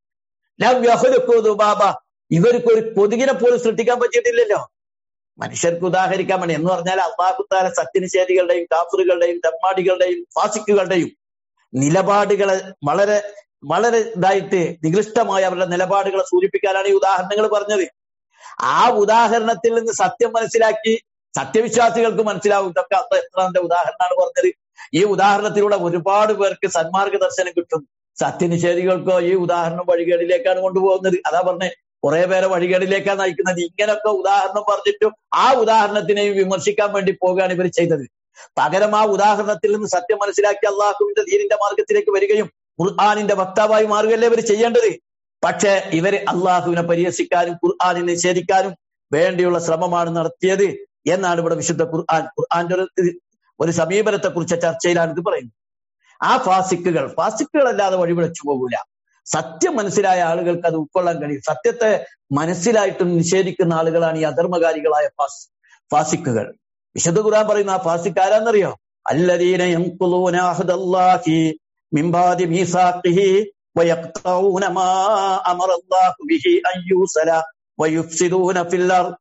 ലം യഖ്ലുഖൂ ദുബാബ ഇവർക്ക് ഒരു കൊതുകിനെ പോലും സൃഷ്ടിക്കാൻ പറ്റിയിട്ടില്ലല്ലോ മനുഷ്യർക്ക് ഉദാഹരിക്കാൻ വേണ്ടി എന്ന് പറഞ്ഞാൽ അള്ളാഹുത്താല സത്യനിഷേധികളുടെയും കാഫറുകളുടെയും തെമ്മാടികളുടെയും ഫാസിക്കുകളുടെയും നിലപാടുകളെ വളരെ വളരെ ഇതായിട്ട് നികൃഷ്ടമായ അവരുടെ നിലപാടുകളെ സൂചിപ്പിക്കാനാണ് ഈ ഉദാഹരണങ്ങൾ പറഞ്ഞത് ആ ഉദാഹരണത്തിൽ നിന്ന് സത്യം മനസ്സിലാക്കി സത്യവിശ്വാസികൾക്ക് മനസ്സിലാവും ഇതൊക്കെ അന്ന് എത്രാന്റെ ഉദാഹരണമാണ് പറഞ്ഞത് ഈ ഉദാഹരണത്തിലൂടെ ഒരുപാട് പേർക്ക് സന്മാർഗ ദർശനം കിട്ടും സത്യനിഷേധികൾക്കോ ഈ ഉദാഹരണം വഴികേടിലേക്കാണ് കൊണ്ടുപോകുന്നത് അതാ പറഞ്ഞേ കുറെ പേരെ വഴികേടിലേക്കാണ് നയിക്കുന്നത് ഇങ്ങനൊക്കെ ഉദാഹരണം പറഞ്ഞിട്ടും ആ ഉദാഹരണത്തിനെയും വിമർശിക്കാൻ വേണ്ടി പോവുകയാണ് ഇവർ ചെയ്തത് പകരം ആ ഉദാഹരണത്തിൽ നിന്ന് സത്യം മനസ്സിലാക്കി അള്ളാഹുവിന്റെ ദീനിന്റെ മാർഗത്തിലേക്ക് വരികയും ഖുർആാനിന്റെ വക്താവായി മാറുകയല്ലേ ഇവർ ചെയ്യേണ്ടത് പക്ഷേ ഇവര് അള്ളാഹുവിനെ പരിഹസിക്കാനും ഖുർആാനെ നിഷേധിക്കാനും വേണ്ടിയുള്ള ശ്രമമാണ് നടത്തിയത് എന്നാണ് ഇവിടെ വിശുദ്ധ ഖുർആൻ ഖുർആന്റെ ഒരു ഒരു സമീപനത്തെ കുറിച്ച ചർച്ചയിലാണ് ഇത് പറയുന്നത് ആ ഫാസിക്കുകൾ ഫാസിക്കുകളല്ലാതെ വഴിപിഴച്ചു പോകൂല സത്യം മനസ്സിലായ ആളുകൾക്ക് അത് ഉൾക്കൊള്ളാൻ കഴിയും സത്യത്തെ മനസ്സിലായിട്ടും നിഷേധിക്കുന്ന ആളുകളാണ് ഈ അധർമ്മകാരികളായ ഫാസ് ഫാസിക്കുകൾ വിശുദ്ധ ഖുർആൻ പറയുന്ന ആ ഫാസിക്ക് ആരാന്നറിയോ അല്ലദീന യൻഖുലൂന അഹ്ദല്ലാഹി മിൻ ബാദി മീസാഖിഹി വയഖ്തഊന മാ അമറ അല്ലാഹു ബിഹി അൻ യൂസല വയുഫ്സിദൂന ഫിൽ അർദ്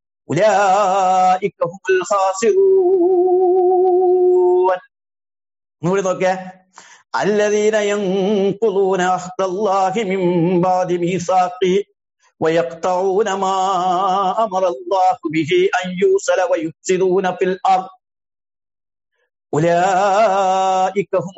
ഉലൈക ഹുമുൽ ഖാസിറൂൻ ഒന്നുകൂടി നോക്കിയേ الذين ينقضون عهد الله من بعد ميثاقه ويقطعون ما امر الله به ان يوصل ويفسدون في الارض اولئك هم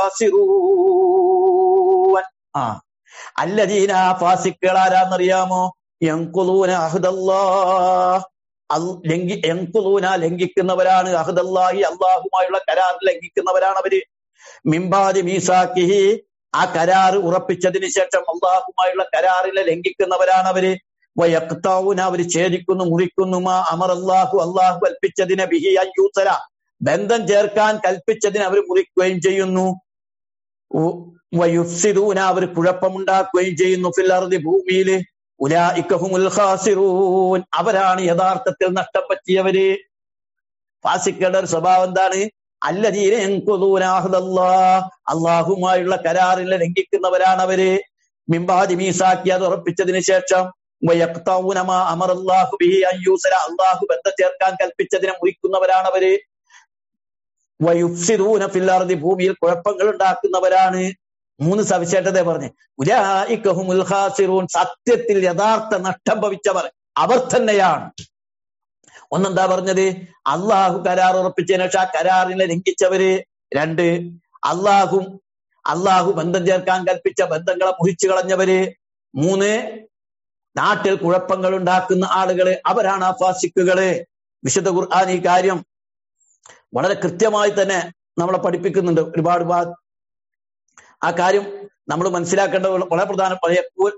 الخاسرون ആ അല്ലദീന ഫാസിക്കുകൾ ആരാന്നറിയാമോ യങ്കുലൂന അഹ്ദല്ലാഹ് അൽ- ലംഘി യങ്കുലൂന ലംഘിക്കുന്നവരാണ് അഹ്ദല്ലാഹി അള്ളാഹുമായുള്ള കരാർ ലംഘിക്കുന്നവരാണ് അവര് മിംബാദി മീസാക്കിഹി ആ കരാർ ഉറപ്പിച്ചതിന് ശേഷം അള്ളാഹുമായുള്ള കരാറിലെ ലംഘിക്കുന്നവരാണ് അവര് വയക്താവുന അവര് ഛേദിക്കുന്നു മുറിക്കുന്നു മാ അമർ അള്ളാഹു അള്ളാഹു കൽപ്പിച്ചതിനെ ബിഹി അയ്യൂസല ബന്ധം ചേർക്കാൻ കൽപ്പിച്ചതിനെ അവർ മുറിക്കുകയും ചെയ്യുന്നു ഉ- വയുഫ്സിദൂന അവർ കുഴപ്പമുണ്ടാക്കുകയും ചെയ്യുന്നു ഫില്ലർദി ഭൂമിയില് ഉലായിക്കഹുമുൽ ഖാസിറൂൻ അവരാണ് യഥാർത്ഥത്തിൽ നഷ്ടം പറ്റിയവര് ഫാസിക്കയുടെ ഒരു സ്വഭാവം എന്താണ് അല്ലദീന യൻഖുദൂന അഹ്ദല്ലാഹ് അള്ളാഹുമായുള്ള കരാറിൽ ലംഘിക്കുന്നവരാണ് അവര് മിംബാദി മീസാക്കി അത് ഉറപ്പിച്ചതിന് ശേഷം വയഖ്തഊന മാ അമറല്ലാഹു ബിഹി അൻ യൂസല അല്ലാഹു ബന്ധം ചേർക്കാൻ കൽപ്പിച്ചതിനെ മുറിക്കുന്നവരാണ് അവര് വയുഫ്സിദൂന ഫിൽ അർദി ഭൂമിയിൽ കുഴപ്പങ്ങൾ ഉണ്ടാക്കുന്നവരാണ് മൂന്ന് സവിശേഷത പറഞ്ഞു ഉലായിക്കഹുമുൽ ഖാസിറൂൻ സത്യത്തിൽ യഥാർത്ഥ നഷ്ടം ഭവിച്ചവർ അവർ തന്നെയാണ് ഒന്നെന്താ പറഞ്ഞത് അള്ളാഹു കരാർ ഉറപ്പിച്ചതിന് ശേഷം ആ കരാറിനെ ലംഘിച്ചവര് രണ്ട് അള്ളാഹും അള്ളാഹു ബന്ധം ചേർക്കാൻ കൽപ്പിച്ച ബന്ധങ്ങളെ മുഹിച്ചു കളഞ്ഞവര് മൂന്ന് നാട്ടിൽ കുഴപ്പങ്ങൾ ഉണ്ടാക്കുന്ന ആളുകള് അവരാണ് ആ ഫാസിക്കുകള് വിശുദ്ധ ഖുർആൻ ഈ കാര്യം വളരെ കൃത്യമായി തന്നെ നമ്മളെ പഠിപ്പിക്കുന്നുണ്ട് ഒരുപാട് ഭാ ആ കാര്യം നമ്മൾ മനസ്സിലാക്കേണ്ട വളരെ പ്രധാന പലപ്പോൾ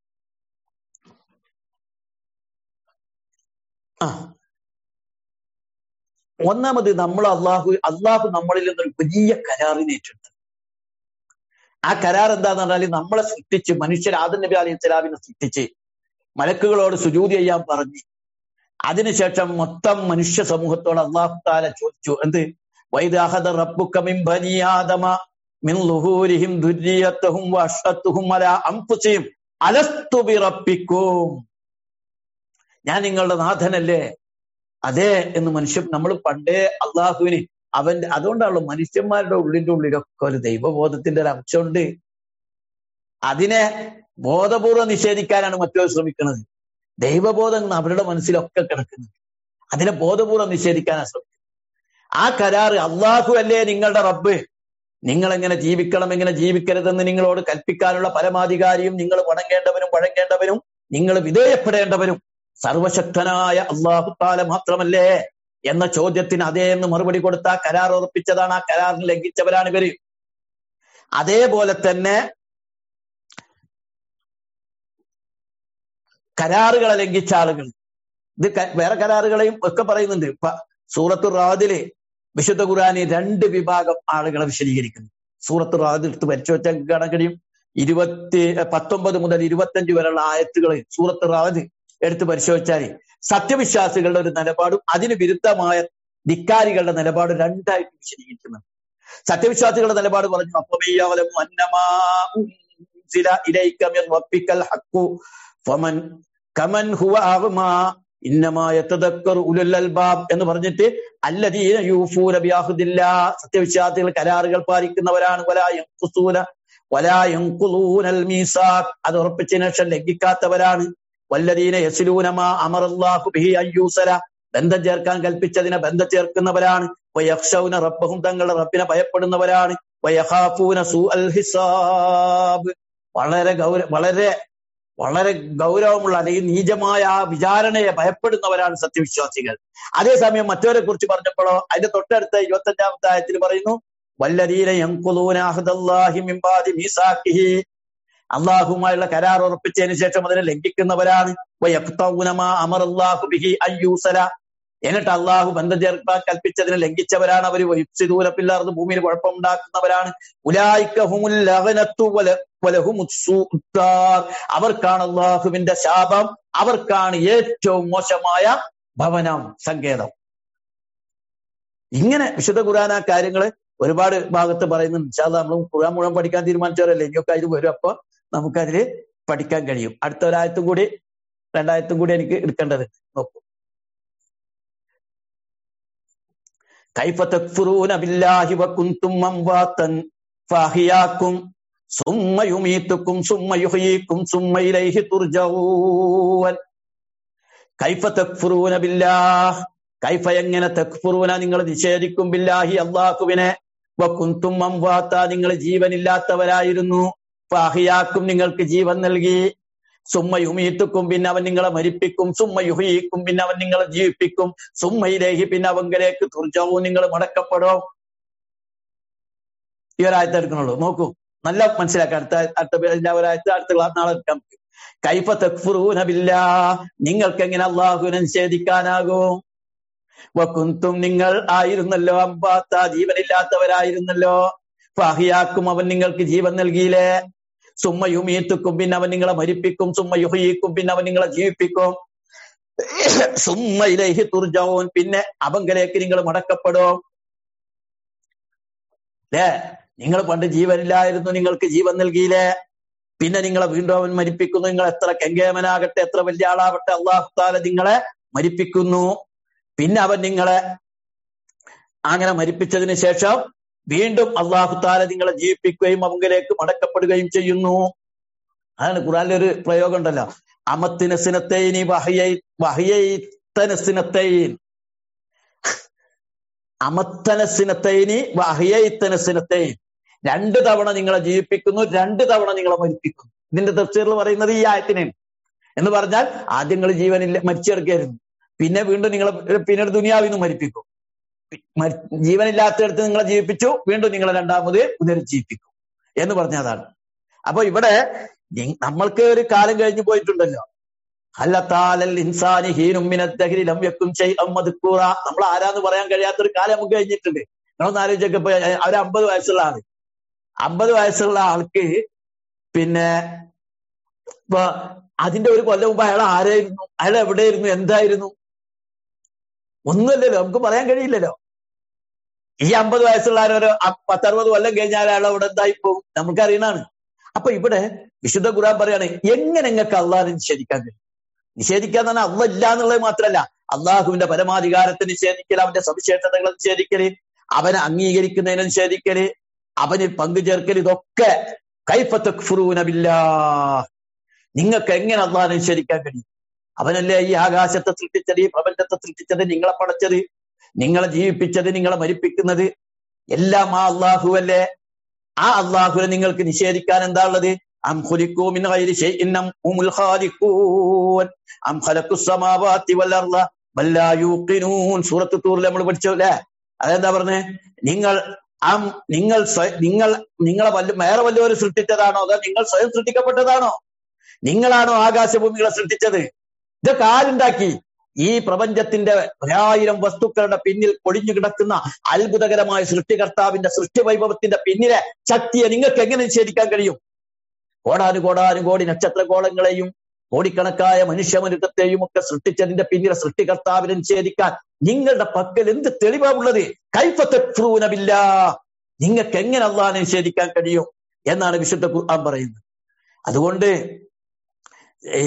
ആ ഒന്നാമത് നമ്മൾ അള്ളാഹു അള്ളാഹു നമ്മളിൽ നിന്നൊരു വലിയ കരാറിനെ ഏറ്റെടുത്തു ആ കരാർ എന്താന്ന് പറഞ്ഞാൽ നമ്മളെ സൃഷ്ടിച്ച് മനുഷ്യർ ആദം നബി അലൈഹി സ്വലാമിനെ സൃഷ്ടിച്ച് മലക്കുകളോട് സുജൂതി ചെയ്യാൻ പറഞ്ഞു അതിനുശേഷം മൊത്തം മനുഷ്യ സമൂഹത്തോട് അള്ളാഹു താല ചോദിച്ചു എന്ത് വൈദാഹദ റബ്ബുക മിൻ ബനി ആദമ മിൻ ലുഹൂരിഹിം ദുര്രിയത്തഹും വഅഷ്ഹത്തുഹും അലാ അൻഫുസിഹിം അലസ്തു ബിറബ്ബിക്കും ഞാൻ നിങ്ങളുടെ നാഥനല്ലേ അതെ എന്ന് മനുഷ്യൻ നമ്മൾ പണ്ടേ അള്ളാഹുവിന് അവന്റെ അതുകൊണ്ടാണല്ലോ മനുഷ്യന്മാരുടെ ഉള്ളിന്റെ ഉള്ളിലൊക്കെ ഒരു ദൈവബോധത്തിന്റെ ഒരു അംശമുണ്ട് അതിനെ ബോധപൂർവ്വം നിഷേധിക്കാനാണ് മറ്റവർ ശ്രമിക്കുന്നത് ദൈവബോധം അവരുടെ മനസ്സിലൊക്കെ കിടക്കുന്നത് അതിനെ ബോധപൂർവ്വം നിഷേധിക്കാനാണ് ശ്രമിക്കുന്നത് ആ കരാറ് അള്ളാഹു അല്ലേ നിങ്ങളുടെ റബ്ബ് നിങ്ങൾ എങ്ങനെ ജീവിക്കണം എങ്ങനെ ജീവിക്കരുതെന്ന് നിങ്ങളോട് കൽപ്പിക്കാനുള്ള പരമാധികാരിയും നിങ്ങൾ വണങ്ങേണ്ടവനും വഴങ്ങേണ്ടവനും നിങ്ങൾ വിധേയപ്പെടേണ്ടവനും സർവശക്തനായ അള്ളാഹു താല മാത്രമല്ലേ എന്ന ചോദ്യത്തിന് അതേ എന്ന് മറുപടി കൊടുത്ത കരാർ ഉറപ്പിച്ചതാണ് ആ കരാറിന് ലംഘിച്ചവരാണ് ഇവര് അതേപോലെ തന്നെ കരാറുകളെ ലംഘിച്ച ആളുകൾ ഇത് വേറെ കരാറുകളെയും ഒക്കെ പറയുന്നുണ്ട് ഇപ്പൊ സൂറത്തു റാദില് വിശുദ്ധ ഖുർആാനി രണ്ട് വിഭാഗം ആളുകളെ വിശദീകരിക്കുന്നു സൂറത്ത് റാദിൽ എടുത്ത് പരിശോധിച്ചാൽ കണക്കടിയും ഇരുപത്തി പത്തൊമ്പത് മുതൽ ഇരുപത്തഞ്ച് വരെയുള്ള ആയത്തുകൾ സൂറത്ത് റാദ് എടുത്ത് പരിശോധിച്ചാൽ സത്യവിശ്വാസികളുടെ ഒരു നിലപാടും അതിന് വിരുദ്ധമായ ധിക്കാരികളുടെ നിലപാട് രണ്ടായിട്ട് വിശദീകരിക്കുന്നുണ്ട് സത്യവിശ്വാസികളുടെ നിലപാട് പറഞ്ഞു അപ്പമയ്യാവലം ഫമൻ കമൻ ഹുവ ആകുമാ ഉലുല്ലൽബാബ് എന്ന് പറഞ്ഞിട്ട് അല്ലദീന യൂഫൂന ബിയാഹുദില്ല സത്യവിശ്വാസികൾ കരാറുകൾ പാലിക്കുന്നവരാണ് വലായൂന വലായുൽ മീസാഖ് അത് ഉറപ്പിച്ചതിന് ശേഷം ലംഘിക്കാത്തവരാണ് വല്ലദീന യസിലൂനമാ അമറല്ലാഹു ബിഹി അയ്യൂസല ബന്ധം ചേർക്കാൻ കൽപ്പിച്ചതിനെ ബന്ധം ചേർക്കുന്നവരാണ് വയഖ്ഷൗന റബ്ബഹും തങ്ങളുടെ റബ്ബിനെ ഭയപ്പെടുന്നവരാണ് വയഖാഫൂന സൂ അൽ ഹിസാബ് വളരെ ഗൗര വളരെ വളരെ ഗൗരവമുള്ള അല്ലെങ്കിൽ നീചമായ ആ വിചാരണയെ ഭയപ്പെടുന്നവരാണ് സത്യവിശ്വാസികൾ അതേസമയം മറ്റവരെ കുറിച്ച് പറഞ്ഞപ്പോഴോ അതിന്റെ തൊട്ടടുത്ത ഇരുപത്തഞ്ചാമത്തെ ആയത്തിൽ പറയുന്നു വല്ലദീന യംകുലൂനാഹുദല്ലാഹി മിമ്പാദി മീസാഖിഹി അള്ളാഹുമായുള്ള കരാർ ഉറപ്പിച്ചതിന് ശേഷം അതിനെ ലംഘിക്കുന്നവരാണ് ബിഹി അയ്യൂസല എന്നിട്ട് അള്ളാഹു ബന്ധം ചേർക്കാൻ കൽപ്പിച്ചതിനെ ലംഘിച്ചവരാണ് അവർ പില്ലാർന്ന് ഭൂമിയിൽ കുഴപ്പമുണ്ടാക്കുന്നവരാണ് അവർക്കാണ് അള്ളാഹുവിന്റെ ശാപം അവർക്കാണ് ഏറ്റവും മോശമായ ഭവനം സങ്കേതം ഇങ്ങനെ വിശുദ്ധ ഖുറാന കാര്യങ്ങള് ഒരുപാട് ഭാഗത്ത് പറയുന്നുണ്ട് ഇൻഷാല്ല നമ്മൾ ഖുറാൻ മുഴുവൻ പഠിക്കാൻ തീരുമാനിച്ചവരല്ലേ ഇനിയൊക്കെ അതിൽ വരും അപ്പൊ നമുക്കതിൽ പഠിക്കാൻ കഴിയും അടുത്ത ഒരായത്തും കൂടി രണ്ടായത്തും കൂടി എനിക്ക് എടുക്കേണ്ടത് നോക്കൂ കൈഫ തക്ഫുറൂന ബില്ലാഹി വകുൻതും അംവാതൻ ഫാഹിയാക്കും സുമ്മ യുമീത്തുക്കും സുമ്മ യുഹ്യീക്കും സുമ്മ ഇലൈഹി തുർജഊൻ കൈഫ തക്ഫുറൂന ബില്ലാഹ് കൈഫ എങ്ങനെ തക്ഫുറൂന നിങ്ങൾ നിഷേധിക്കും ബില്ലാഹി അള്ളാഹുവിനെ വക്കുന്തും അംവാത്ത നിങ്ങൾ ജീവനില്ലാത്തവരായിരുന്നു ഫാഹിയാക്കും നിങ്ങൾക്ക് ജീവൻ നൽകി സുമ്മ യുമീത്തുക്കും പിന്നെ അവൻ നിങ്ങളെ മരിപ്പിക്കും സുമ്മ യുഹീക്കും പിന്നെ അവൻ നിങ്ങളെ ജീവിപ്പിക്കും സുമ്മയിലേഹി പിന്നെ അവങ്കലേക്ക് തുർജവും നിങ്ങൾ മടക്കപ്പെടും ഈ ഒരായത്ത് എടുക്കണുള്ളൂ നോക്കൂ നല്ല മനസ്സിലാക്കാം അടുത്ത അടുത്ത ഒരായത്ത് അടുത്ത ക്ലാസ് നാളെ എടുക്കാം കൈഫ തക്ഫുറൂന ബില്ലാ നിങ്ങൾക്ക് എങ്ങനെ അള്ളാഹുവിനെ നിഷേധിക്കാനാകും വക്കുന്തും നിങ്ങൾ ആയിരുന്നല്ലോ അമ്പാത്ത ജീവനില്ലാത്തവരായിരുന്നല്ലോ ഫാഹിയാക്കും അവൻ നിങ്ങൾക്ക് ജീവൻ നൽകിയില്ലേ സുമ്മ യുമീത്തുക്കും പിന്നെ അവൻ നിങ്ങളെ മരിപ്പിക്കും സുമ്മ യുഹയിക്കും പിന്നെ അവൻ നിങ്ങളെ ജീവിപ്പിക്കും സുമ്മ ഇലഹി തുർജവും പിന്നെ അവങ്കലേക്ക് നിങ്ങൾ മടക്കപ്പെടും അല്ലേ നിങ്ങൾ പണ്ട് ജീവനില്ലായിരുന്നു നിങ്ങൾക്ക് ജീവൻ നൽകിയില്ലേ പിന്നെ നിങ്ങളെ വീണ്ടും അവൻ മരിപ്പിക്കുന്നു നിങ്ങൾ എത്ര കെങ്കേമനാകട്ടെ എത്ര വലിയ ആളാവട്ടെ അള്ളാഹു താല നിങ്ങളെ മരിപ്പിക്കുന്നു പിന്നെ അവൻ നിങ്ങളെ അങ്ങനെ മരിപ്പിച്ചതിന് ശേഷം വീണ്ടും അള്ളാഹു താല നിങ്ങളെ ജീവിപ്പിക്കുകയും അവങ്കിലേക്ക് മടക്കപ്പെടുകയും ചെയ്യുന്നു അതാണ് ഖുറാനിലെ ഒരു പ്രയോഗം ഉണ്ടല്ലോ അമത്തിന് സിനത്തൈനി വഹിയത്തനസിനത്തൈൻ അമത്തനസിനത്തൈനി വഹിയത്തനസിനത്തൈൻ രണ്ട് തവണ നിങ്ങളെ ജീവിപ്പിക്കുന്നു രണ്ട് തവണ നിങ്ങളെ മരിപ്പിക്കുന്നു ഇതിന്റെ തഫ്സീറിൽ പറയുന്നത് ഈ ആയത്തിനാണ് എന്ന് പറഞ്ഞാൽ ആദ്യം നിങ്ങൾ ജീവനില്ല മരിച്ചെടുക്കായിരുന്നു പിന്നെ വീണ്ടും നിങ്ങളെ പിന്നീട് ദുനിയാവിൽ നിന്ന് മരിപ്പിക്കും ജീവനില്ലാത്തടത്ത് നിങ്ങളെ ജീവിപ്പിച്ചു വീണ്ടും നിങ്ങളെ രണ്ടാമത് പുനരുജ്ജീവിപ്പിക്കും എന്ന് പറഞ്ഞതാണ് അപ്പൊ ഇവിടെ നമ്മൾക്ക് ഒരു കാലം കഴിഞ്ഞു പോയിട്ടുണ്ടല്ലോ അല്ലത്താലൽ ഇൻസാനി ഹീനുമ്മിനത്തഹരി ലം യക്കും മതുക്കൂറ നമ്മൾ ആരാന്ന് പറയാൻ കഴിയാത്തൊരു കാലം നമുക്ക് കഴിഞ്ഞിട്ടുണ്ട് നമ്മളൊന്ന് ആലോചിച്ചൊക്കെ ഇപ്പൊ ഒരു അമ്പത് വയസ്സുള്ള ആള് അമ്പത് വയസ്സുള്ള ആൾക്ക് പിന്നെ ഇപ്പൊ അതിന്റെ ഒരു കൊല്ലം മുമ്പ് അയാൾ ആരായിരുന്നു അയാൾ എവിടെയായിരുന്നു എന്തായിരുന്നു ഒന്നുമില്ലല്ലോ നമുക്ക് പറയാൻ കഴിയില്ലല്ലോ ഈ അമ്പത് വയസ്സുള്ള ആരോ പത്തറുപത് കൊല്ലം കഴിഞ്ഞാൽ അയാൾ അവിടെ എന്തായി പോകും നമുക്ക് അറിയണാണ് അപ്പൊ ഇവിടെ വിശുദ്ധ ഖുർആൻ പറയാണ് എങ്ങനെ നിങ്ങൾക്ക് അള്ളാഹിനെ നിഷേധിക്കാൻ കഴിയും നിഷേധിക്കാൻ തന്നെ അള്ള ഇല്ല എന്നുള്ളത് മാത്രമല്ല അള്ളാഹുവിന്റെ പരമാധികാരത്തെ നിഷേധിക്കൽ അവന്റെ സവിശേഷതകളെ നിഷേധിക്കല് അവനെ അംഗീകരിക്കുന്നതിനെ നിഷേധിക്കല് അവനിൽ പങ്കുചേർക്കൽ ഇതൊക്കെ കൈഫത്തക്ഫുറൂനബില്ലാ നിങ്ങൾക്ക് എങ്ങനെ അള്ളാഹിനെ നിഷേധിക്കാൻ കഴിയും അവനല്ലേ ഈ ആകാശത്തെ സൃഷ്ടിച്ചത് ഈ പ്രപഞ്ചത്തെ സൃഷ്ടിച്ചത് നിങ്ങളെ പടച്ചത് നിങ്ങളെ ജീവിപ്പിച്ചത് നിങ്ങളെ മരിപ്പിക്കുന്നത് എല്ലാം ആ അള്ളാഹു അല്ലേ ആ അള്ളാഹുവിനെ നിങ്ങൾക്ക് നിഷേധിക്കാൻ എന്താ ഉള്ളത് അം ഖുലിഖൂമിൻ ഗൈരി ഷൈഇൻ അം ഹുമുൽ ഖാലിഖൂൻ അം ഖലഖുസ് സമാവാതി വൽ അർള ബൽ ലാ യൂഖിനൂൻ സൂറത്ത് തൂറിൽ നമ്മൾ പഠിച്ചു അല്ലേ അതെന്താ പറഞ്ഞേ നിങ്ങൾ അം നിങ്ങൾ നിങ്ങൾ നിങ്ങളെ വല്ല വേറെ വല്ലവരും സൃഷ്ടിച്ചതാണോ അതോ നിങ്ങൾ സ്വയം സൃഷ്ടിക്കപ്പെട്ടതാണോ നിങ്ങളാണോ ആകാശഭൂമികളെ സൃഷ്ടിച്ചത് ഇതൊക്കെ ആരുണ്ടാക്കി ഈ പ്രപഞ്ചത്തിന്റെ ഒരായിരം വസ്തുക്കളുടെ പിന്നിൽ പൊടിഞ്ഞു കിടക്കുന്ന അത്ഭുതകരമായ സൃഷ്ടികർത്താവിന്റെ സൃഷ്ടി വൈഭവത്തിന്റെ പിന്നിലെ ശക്തിയെ നിങ്ങൾക്ക് എങ്ങനെ നിഷേധിക്കാൻ കഴിയും കോടാനു കോടാനു കോടി നക്ഷത്രഗോളങ്ങളെയും കോടിക്കണക്കായ മനുഷ്യമനുഷ്യത്തെയും ഒക്കെ സൃഷ്ടിച്ചതിന്റെ പിന്നിലെ സൃഷ്ടികർത്താവിനെ നിഷേധിക്കാൻ നിങ്ങളുടെ പക്കൽ എന്ത് തെളിവാ ഉള്ളത് കൈപ്പത്തൂനമില്ല നിങ്ങൾക്ക് എങ്ങനെ അള്ളാഹിനെ നിഷേധിക്കാൻ കഴിയും എന്നാണ് വിശുദ്ധ ഖുർആൻ പറയുന്നത് അതുകൊണ്ട് ഈ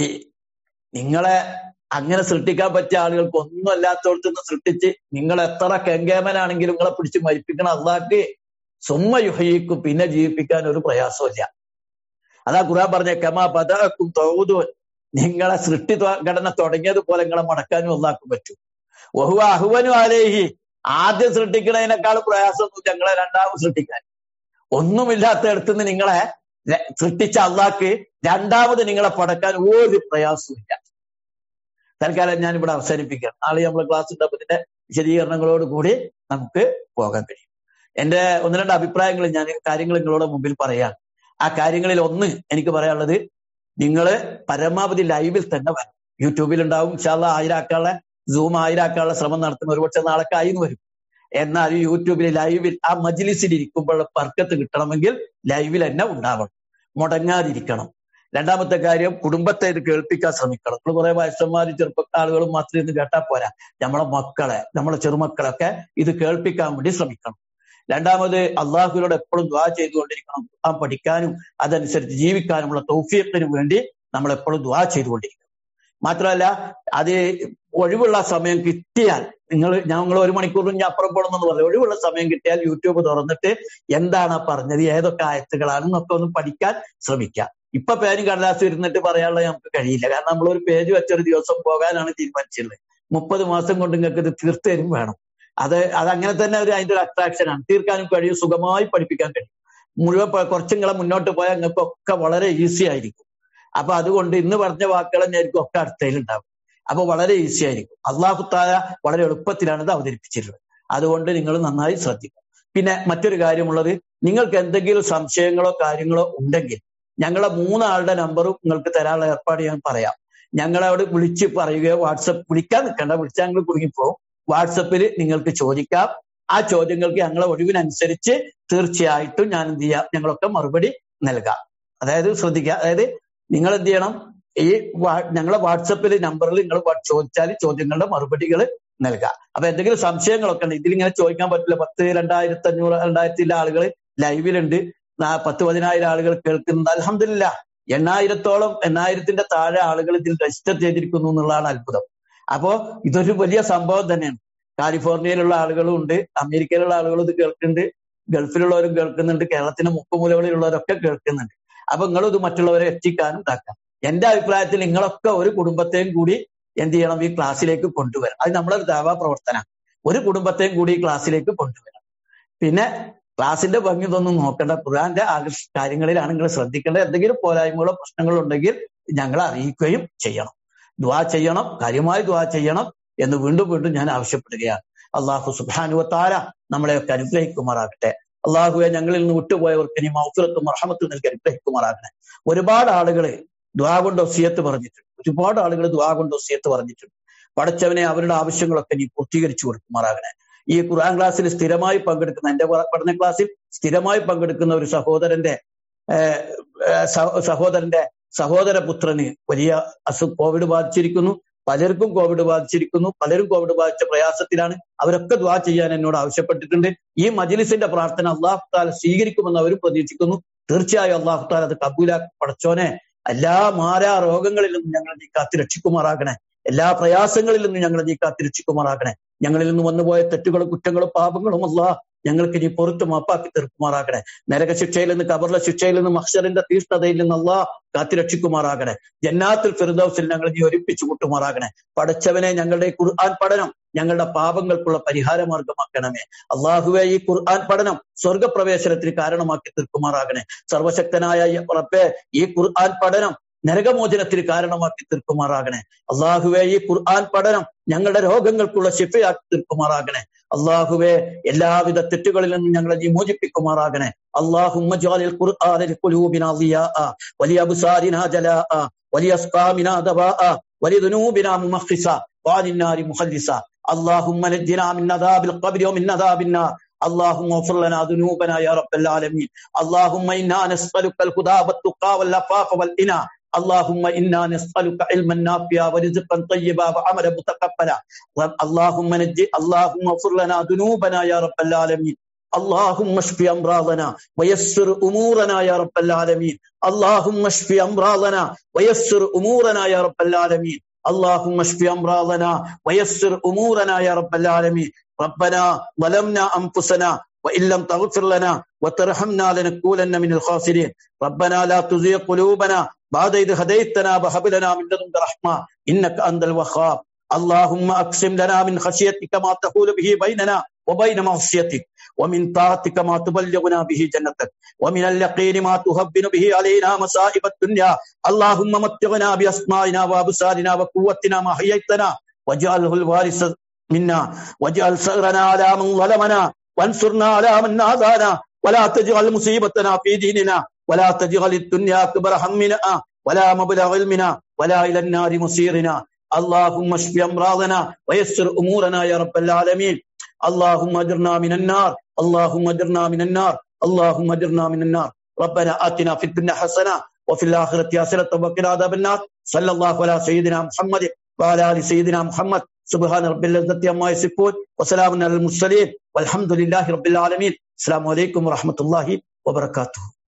നിങ്ങളെ അങ്ങനെ സൃഷ്ടിക്കാൻ പറ്റിയ ആളുകൾക്ക് ഒന്നും അല്ലാത്തടത്ത് നിന്ന് സൃഷ്ടിച്ച് നിങ്ങൾ എത്ര കെങ്കേമനാണെങ്കിലും നിങ്ങളെ പിടിച്ച് മരിപ്പിക്കണ അള്ളാഹ്ക്ക് സുമ്മ യുഹയിക്കും പിന്നെ ജീവിപ്പിക്കാൻ ഒരു പ്രയാസമില്ല അതാ ഖുറാൻ പറഞ്ഞ കമാ പതാക്കും തൗദൂൻ നിങ്ങളെ സൃഷ്ടി ഘടന തുടങ്ങിയതുപോലെ നിങ്ങളെ മടക്കാനും അള്ളാഹ്ക്കും പറ്റും ഒഹുവ അഹുവനും ആലേഹി ആദ്യം സൃഷ്ടിക്കണതിനേക്കാൾ പ്രയാസമൊന്നും ഞങ്ങളെ രണ്ടാമത് സൃഷ്ടിക്കാൻ ഒന്നുമില്ലാത്ത ഇടത്തുനിന്ന് നിങ്ങളെ സൃഷ്ടിച്ച അള്ളാഹ്ക്ക് രണ്ടാമത് നിങ്ങളെ പടക്കാൻ ഒരു പ്രയാസമില്ല തൽക്കാലം ഞാൻ ഇവിടെ അവസാനിപ്പിക്കാം നാളെ നമ്മൾ ക്ലാസ് ഉണ്ടാകുന്നതിന്റെ വിശദീകരണങ്ങളോട് കൂടി നമുക്ക് പോകാൻ കഴിയും എന്റെ ഒന്ന് രണ്ട് അഭിപ്രായങ്ങൾ ഞാൻ കാര്യങ്ങൾ നിങ്ങളുടെ മുമ്പിൽ പറയാം ആ കാര്യങ്ങളിൽ ഒന്ന് എനിക്ക് പറയാനുള്ളത് നിങ്ങൾ പരമാവധി ലൈവിൽ തന്നെ വരണം യൂട്യൂബിൽ ഉണ്ടാവും ഇൻഷാല്ല ആയിരാക്കാനുള്ള സൂം ആയിരാക്കാനുള്ള ശ്രമം നടത്തുന്ന ഒരുപക്ഷെ നാളെ ആയിന്ന് വരും എന്നാൽ യൂട്യൂബിൽ ലൈവിൽ ആ മജിലിസിൽ ഇരിക്കുമ്പോൾ വർക്കത്ത് കിട്ടണമെങ്കിൽ ലൈവിൽ തന്നെ ഉണ്ടാവണം മുടങ്ങാതിരിക്കണം രണ്ടാമത്തെ കാര്യം കുടുംബത്തെ ഇത് കേൾപ്പിക്കാൻ ശ്രമിക്കണം നമ്മൾ കുറെ വയസ്സന്മാരും ചെറുപ്പ ആളുകളും മാത്രം ഇന്ന് കേട്ടാൽ പോരാ നമ്മളെ മക്കളെ നമ്മളെ ചെറുമക്കളൊക്കെ ഇത് കേൾപ്പിക്കാൻ വേണ്ടി ശ്രമിക്കണം രണ്ടാമത് അള്ളാഹുവിനോട് എപ്പോഴും ദ്വാ ചെയ്തുകൊണ്ടിരിക്കണം ആ പഠിക്കാനും അതനുസരിച്ച് ജീവിക്കാനുമുള്ള തൗഫീഖിന് വേണ്ടി നമ്മൾ എപ്പോഴും ദ്വാ ചെയ്തുകൊണ്ടിരിക്കണം മാത്രമല്ല അത് ഒഴിവുള്ള സമയം കിട്ടിയാൽ നിങ്ങൾ ഞങ്ങൾ ഒരു മണിക്കൂറിന് ഞാൻ അപ്പുറം പോകണമെന്ന് പറഞ്ഞു ഒഴിവുള്ള സമയം കിട്ടിയാൽ യൂട്യൂബ് തുറന്നിട്ട് എന്താണ് പറഞ്ഞത് ഏതൊക്കെ ആയത്തുകളാണെന്നൊക്കെ ഒന്ന് പഠിക്കാൻ ശ്രമിക്കാം ഇപ്പൊ പേരും കടലാസ് ഇരുന്നിട്ട് പറയാനുള്ള നമുക്ക് കഴിയില്ല കാരണം നമ്മൾ ഒരു പേജ് വെച്ചൊരു ദിവസം പോകാനാണ് തീരുമാനിച്ചിട്ടുള്ളത് മുപ്പത് മാസം കൊണ്ട് നിങ്ങൾക്ക് ഇത് തീർത്തരും വേണം അത് അതങ്ങനെ തന്നെ ഒരു അതിന്റെ ഒരു അട്രാക്ഷനാണ് തീർക്കാനും കഴിയും സുഖമായി പഠിപ്പിക്കാൻ കഴിയും മുഴുവൻ കുറച്ചുങ്ങളെ മുന്നോട്ട് പോയാൽ നിങ്ങൾക്കൊക്കെ വളരെ ഈസി ആയിരിക്കും അപ്പൊ അതുകൊണ്ട് ഇന്ന് പറഞ്ഞ വാക്കുകൾ തന്നെയായിരിക്കും ഒക്കെ അടുത്തയിലുണ്ടാവും അപ്പൊ വളരെ ഈസി ആയിരിക്കും അള്ളാഹു താല വളരെ എളുപ്പത്തിലാണ് ഇത് അവതരിപ്പിച്ചിട്ടുള്ളത് അതുകൊണ്ട് നിങ്ങൾ നന്നായി ശ്രദ്ധിക്കും പിന്നെ മറ്റൊരു കാര്യമുള്ളത് നിങ്ങൾക്ക് എന്തെങ്കിലും സംശയങ്ങളോ കാര്യങ്ങളോ ഉണ്ടെങ്കിൽ ഞങ്ങളെ മൂന്നാളുടെ നമ്പറും നിങ്ങൾക്ക് തരാനുള്ള ഏർപ്പാട് ഞാൻ പറയാം ഞങ്ങളവിടെ വിളിച്ച് പറയുകയോ വാട്സപ്പ് വിളിക്കാൻ നിൽക്കണ്ട വിളിച്ചാൽ ഞങ്ങൾ കുടുങ്ങിപ്പോവും വാട്സപ്പിൽ നിങ്ങൾക്ക് ചോദിക്കാം ആ ചോദ്യങ്ങൾക്ക് ഞങ്ങളെ ഒഴിവിനനുസരിച്ച് തീർച്ചയായിട്ടും ഞാൻ എന്ത് ചെയ്യാം ഞങ്ങളൊക്കെ മറുപടി നൽകാം അതായത് ശ്രദ്ധിക്കുക അതായത് നിങ്ങൾ എന്ത് ചെയ്യണം ഈ ഞങ്ങളെ വാട്സപ്പിൽ നമ്പറിൽ നിങ്ങൾ ചോദിച്ചാൽ ചോദ്യങ്ങളുടെ മറുപടികൾ നൽകാം അപ്പൊ എന്തെങ്കിലും സംശയങ്ങളൊക്കെ ഉണ്ട് ഇതിലിങ്ങനെ ചോദിക്കാൻ പറ്റില്ല പത്ത് രണ്ടായിരത്തി അഞ്ഞൂറ് രണ്ടായിരത്തിലെ ആളുകൾ ലൈവിലുണ്ട് പത്ത് പതിനായിരം ആളുകൾ കേൾക്കുന്നുണ്ട് അലഹമില്ല എണ്ണായിരത്തോളം എണ്ണായിരത്തിന്റെ താഴെ ആളുകൾ ഇതിൽ രജിസ്റ്റർ ചെയ്തിരിക്കുന്നു എന്നുള്ളതാണ് അത്ഭുതം അപ്പോ ഇതൊരു വലിയ സംഭവം തന്നെയാണ് കാലിഫോർണിയയിലുള്ള ആളുകളും ഉണ്ട് അമേരിക്കയിലുള്ള ആളുകളും ഇത് കേൾക്കുന്നുണ്ട് ഗൾഫിലുള്ളവരും കേൾക്കുന്നുണ്ട് കേരളത്തിന്റെ മുക്കുമൂലകളിലുള്ളവരൊക്കെ കേൾക്കുന്നുണ്ട് അപ്പൊ നിങ്ങളും ഇത് മറ്റുള്ളവരെ എത്തിക്കാനും ഇതാക്കാം എന്റെ അഭിപ്രായത്തിൽ നിങ്ങളൊക്കെ ഒരു കുടുംബത്തെയും കൂടി എന്ത് ചെയ്യണം ഈ ക്ലാസ്സിലേക്ക് കൊണ്ടുവരണം അത് നമ്മളൊരു ദാവാ പ്രവർത്തന ഒരു കുടുംബത്തെയും കൂടി ഈ ക്ലാസ്സിലേക്ക് കൊണ്ടുവരണം പിന്നെ ക്ലാസിന്റെ ഭംഗി ഇതൊന്നും നോക്കേണ്ട ഖുർആന്റെ ആകർഷ കാര്യങ്ങളിലാണ് നിങ്ങൾ ശ്രദ്ധിക്കേണ്ട എന്തെങ്കിലും പോരായ്മകളോ പ്രശ്നങ്ങളോ ഉണ്ടെങ്കിൽ ഞങ്ങളെ അറിയിക്കുകയും ചെയ്യണം ദ്വാ ചെയ്യണം കാര്യമായി ദ്വാ ചെയ്യണം എന്ന് വീണ്ടും വീണ്ടും ഞാൻ ആവശ്യപ്പെടുകയാണ് അള്ളാഹു സുബാനുവത്താര നമ്മളെയൊക്കെ അനുഗ്രഹിക്കുമാറാകട്ടെ അള്ളാഹുവെ ഞങ്ങളിൽ നിന്ന് വിട്ടുപോയവർക്ക് ഇനി മൗഫിറത്തും മർഹമത്തും നൽകി അനുഗ്രഹിക്കുമാറാകണേ ഒരുപാട് ആളുകള് ദ്വാ കൊണ്ട് ഒസിയത്ത് പറഞ്ഞിട്ടുണ്ട് ഒരുപാട് ആളുകൾ ദ്വാ കൊണ്ട് ഒസിയത്ത് പറഞ്ഞിട്ടുണ്ട് പഠിച്ചവനെ അവരുടെ ആവശ്യങ്ങളൊക്കെ നീ പൂർത്തീകരിച്ചു കൊടുക്കുമാറാകണേ ഈ ഖുർആൻ ക്ലാസ്സിൽ സ്ഥിരമായി പങ്കെടുക്കുന്ന എന്റെ പഠന ക്ലാസ്സിൽ സ്ഥിരമായി പങ്കെടുക്കുന്ന ഒരു സഹോദരന്റെ സഹോദരന്റെ സഹോദര പുത്രന് വലിയ അസു കോവിഡ് ബാധിച്ചിരിക്കുന്നു പലർക്കും കോവിഡ് ബാധിച്ചിരിക്കുന്നു പലരും കോവിഡ് ബാധിച്ച പ്രയാസത്തിലാണ് അവരൊക്കെ ദ്വാ ചെയ്യാൻ എന്നോട് ആവശ്യപ്പെട്ടിട്ടുണ്ട് ഈ മജിലിസിന്റെ പ്രാർത്ഥന അള്ളാഹു താല സ്വീകരിക്കുമെന്ന് അവരും പ്രതീക്ഷിക്കുന്നു തീർച്ചയായും അള്ളാഹു താല അത് കബൂലാക്കി പടച്ചോനെ എല്ലാ മാരാ രോഗങ്ങളിൽ നിന്നും ഞങ്ങൾ നീ കാത്തി രക്ഷിക്കുമാറാകണേ എല്ലാ പ്രയാസങ്ങളിൽ നിന്നും ഞങ്ങൾ നീ കാത്തി രക്ഷിക്കുമാറാകണേ ഞങ്ങളിൽ നിന്ന് വന്നുപോയ തെറ്റുകളും കുറ്റങ്ങളും പാപങ്ങളും അല്ല ഞങ്ങൾക്ക് നീ പുറത്ത് മാപ്പാക്കി തീർക്കുമാറാകണേ നരക ശിക്ഷയിൽ നിന്ന് കബറിലെ ശിക്ഷയിൽ നിന്ന് മഹ്ഷറിന്റെ തീഷ്ണതയിൽ നിന്ന് അല്ല കാത്തി രക്ഷിക്കുമാറാകണേ ജന്നാത്തിൽ ഫിർദൌസിൽ ഞങ്ങൾ നീ ഒരുപ്പിച്ചു കൂട്ടുമാറാകണേ പഠിച്ചവനെ ഞങ്ങളുടെ ഖുർആൻ പഠനം ഞങ്ങളുടെ പാപങ്ങൾക്കുള്ള പരിഹാര മാർഗമാക്കണമേ അള്ളാഹുവെ ഈ ഖുർആൻ പഠനം സ്വർഗപ്രവേശനത്തിന് കാരണമാക്കി തീർക്കുമാറാകണേ സർവശക്തനായ റബ്ബെ ഈ ഖുർആൻ പഠനം നരകമോചനത്തിന് കാരണമാക്കി തീർക്കുമാറാകണേ അള്ളാഹുവെ ഈ ഖുർആൻ പഠനം ഞങ്ങളുടെ രോഗങ്ങൾക്കുള്ള ശിഫയാക്കി തീർക്കുമാറാകണേ അള്ളാഹുവെ എല്ലാവിധ തെറ്റുകളിൽ നിന്നും ഞങ്ങളെ നീ മോചിപ്പിക്കുമാറാകണേ അള്ളാഹുമ്മ ജാലിൽ ഖുർആനിൽ ഖുലൂബിനാ ളിയാഅ വലിയ അബ്സാരിനാ ജലാഅ വലിയ അസ്ഖാമിനാ ദവാഅ വലിയ ദുനൂബിനാ മുമഖിസ വാലിന്നാരി മുഖല്ലിസ اللهم نجنا من عذاب القبر ومن عذاب النار اللهم اغفر لنا ذنوبنا يا رب العالمين اللهم انا نسالك الهدى والتقى والعفاف والغنى اللهم انا نسالك علما نافعا ورزقا طيبا وعملا متقبلا اللهم نجي اللهم اغفر لنا ذنوبنا يا رب العالمين اللهم اشف امراضنا ويسر امورنا يا رب العالمين اللهم اشف امراضنا ويسر امورنا يا رب العالمين اللهم اشف امراضنا ويسر امورنا يا رب العالمين ربنا ظلمنا انفسنا وان لم تغفر لنا وترحمنا لنكونن من الخاسرين ربنا لا تزغ قلوبنا بعد إذ هديتنا وهب لنا من لدنك رحمة إنك أنت الوهاب اللهم أقسم لنا من خشيتك ما تحول به بيننا وبين معصيتك ومن طاعتك ما تبلغنا به جنتك ومن اليقين ما تهون به علينا مصائب الدنيا اللهم متعنا بأسمائنا وأبصارنا وقوتنا ما حييتنا واجعله الوارث منا واجعل ثأرنا على من ظلمنا وانصرنا على من عادانا ولا تجعل مصيبتنا في ديننا ولا تجعل الدنيا أكبر همنا ولا مبلغ علمنا ولا إلى النار مصيرنا اللهم اشف أمراضنا ويسر أمورنا يا رب العالمين اللهم اجرنا من النار اللهم اجرنا من النار اللهم اجرنا من النار ربنا آتنا في الدنيا حسنة وفي الآخرة حسنة وقنا عذاب النار صلى الله على سيدنا محمد وعلى آل سيدنا محمد سبحان رب العزة عما يصفون وسلام على المرسلين والحمد لله رب العالمين السلام عليكم ورحمة الله وبركاته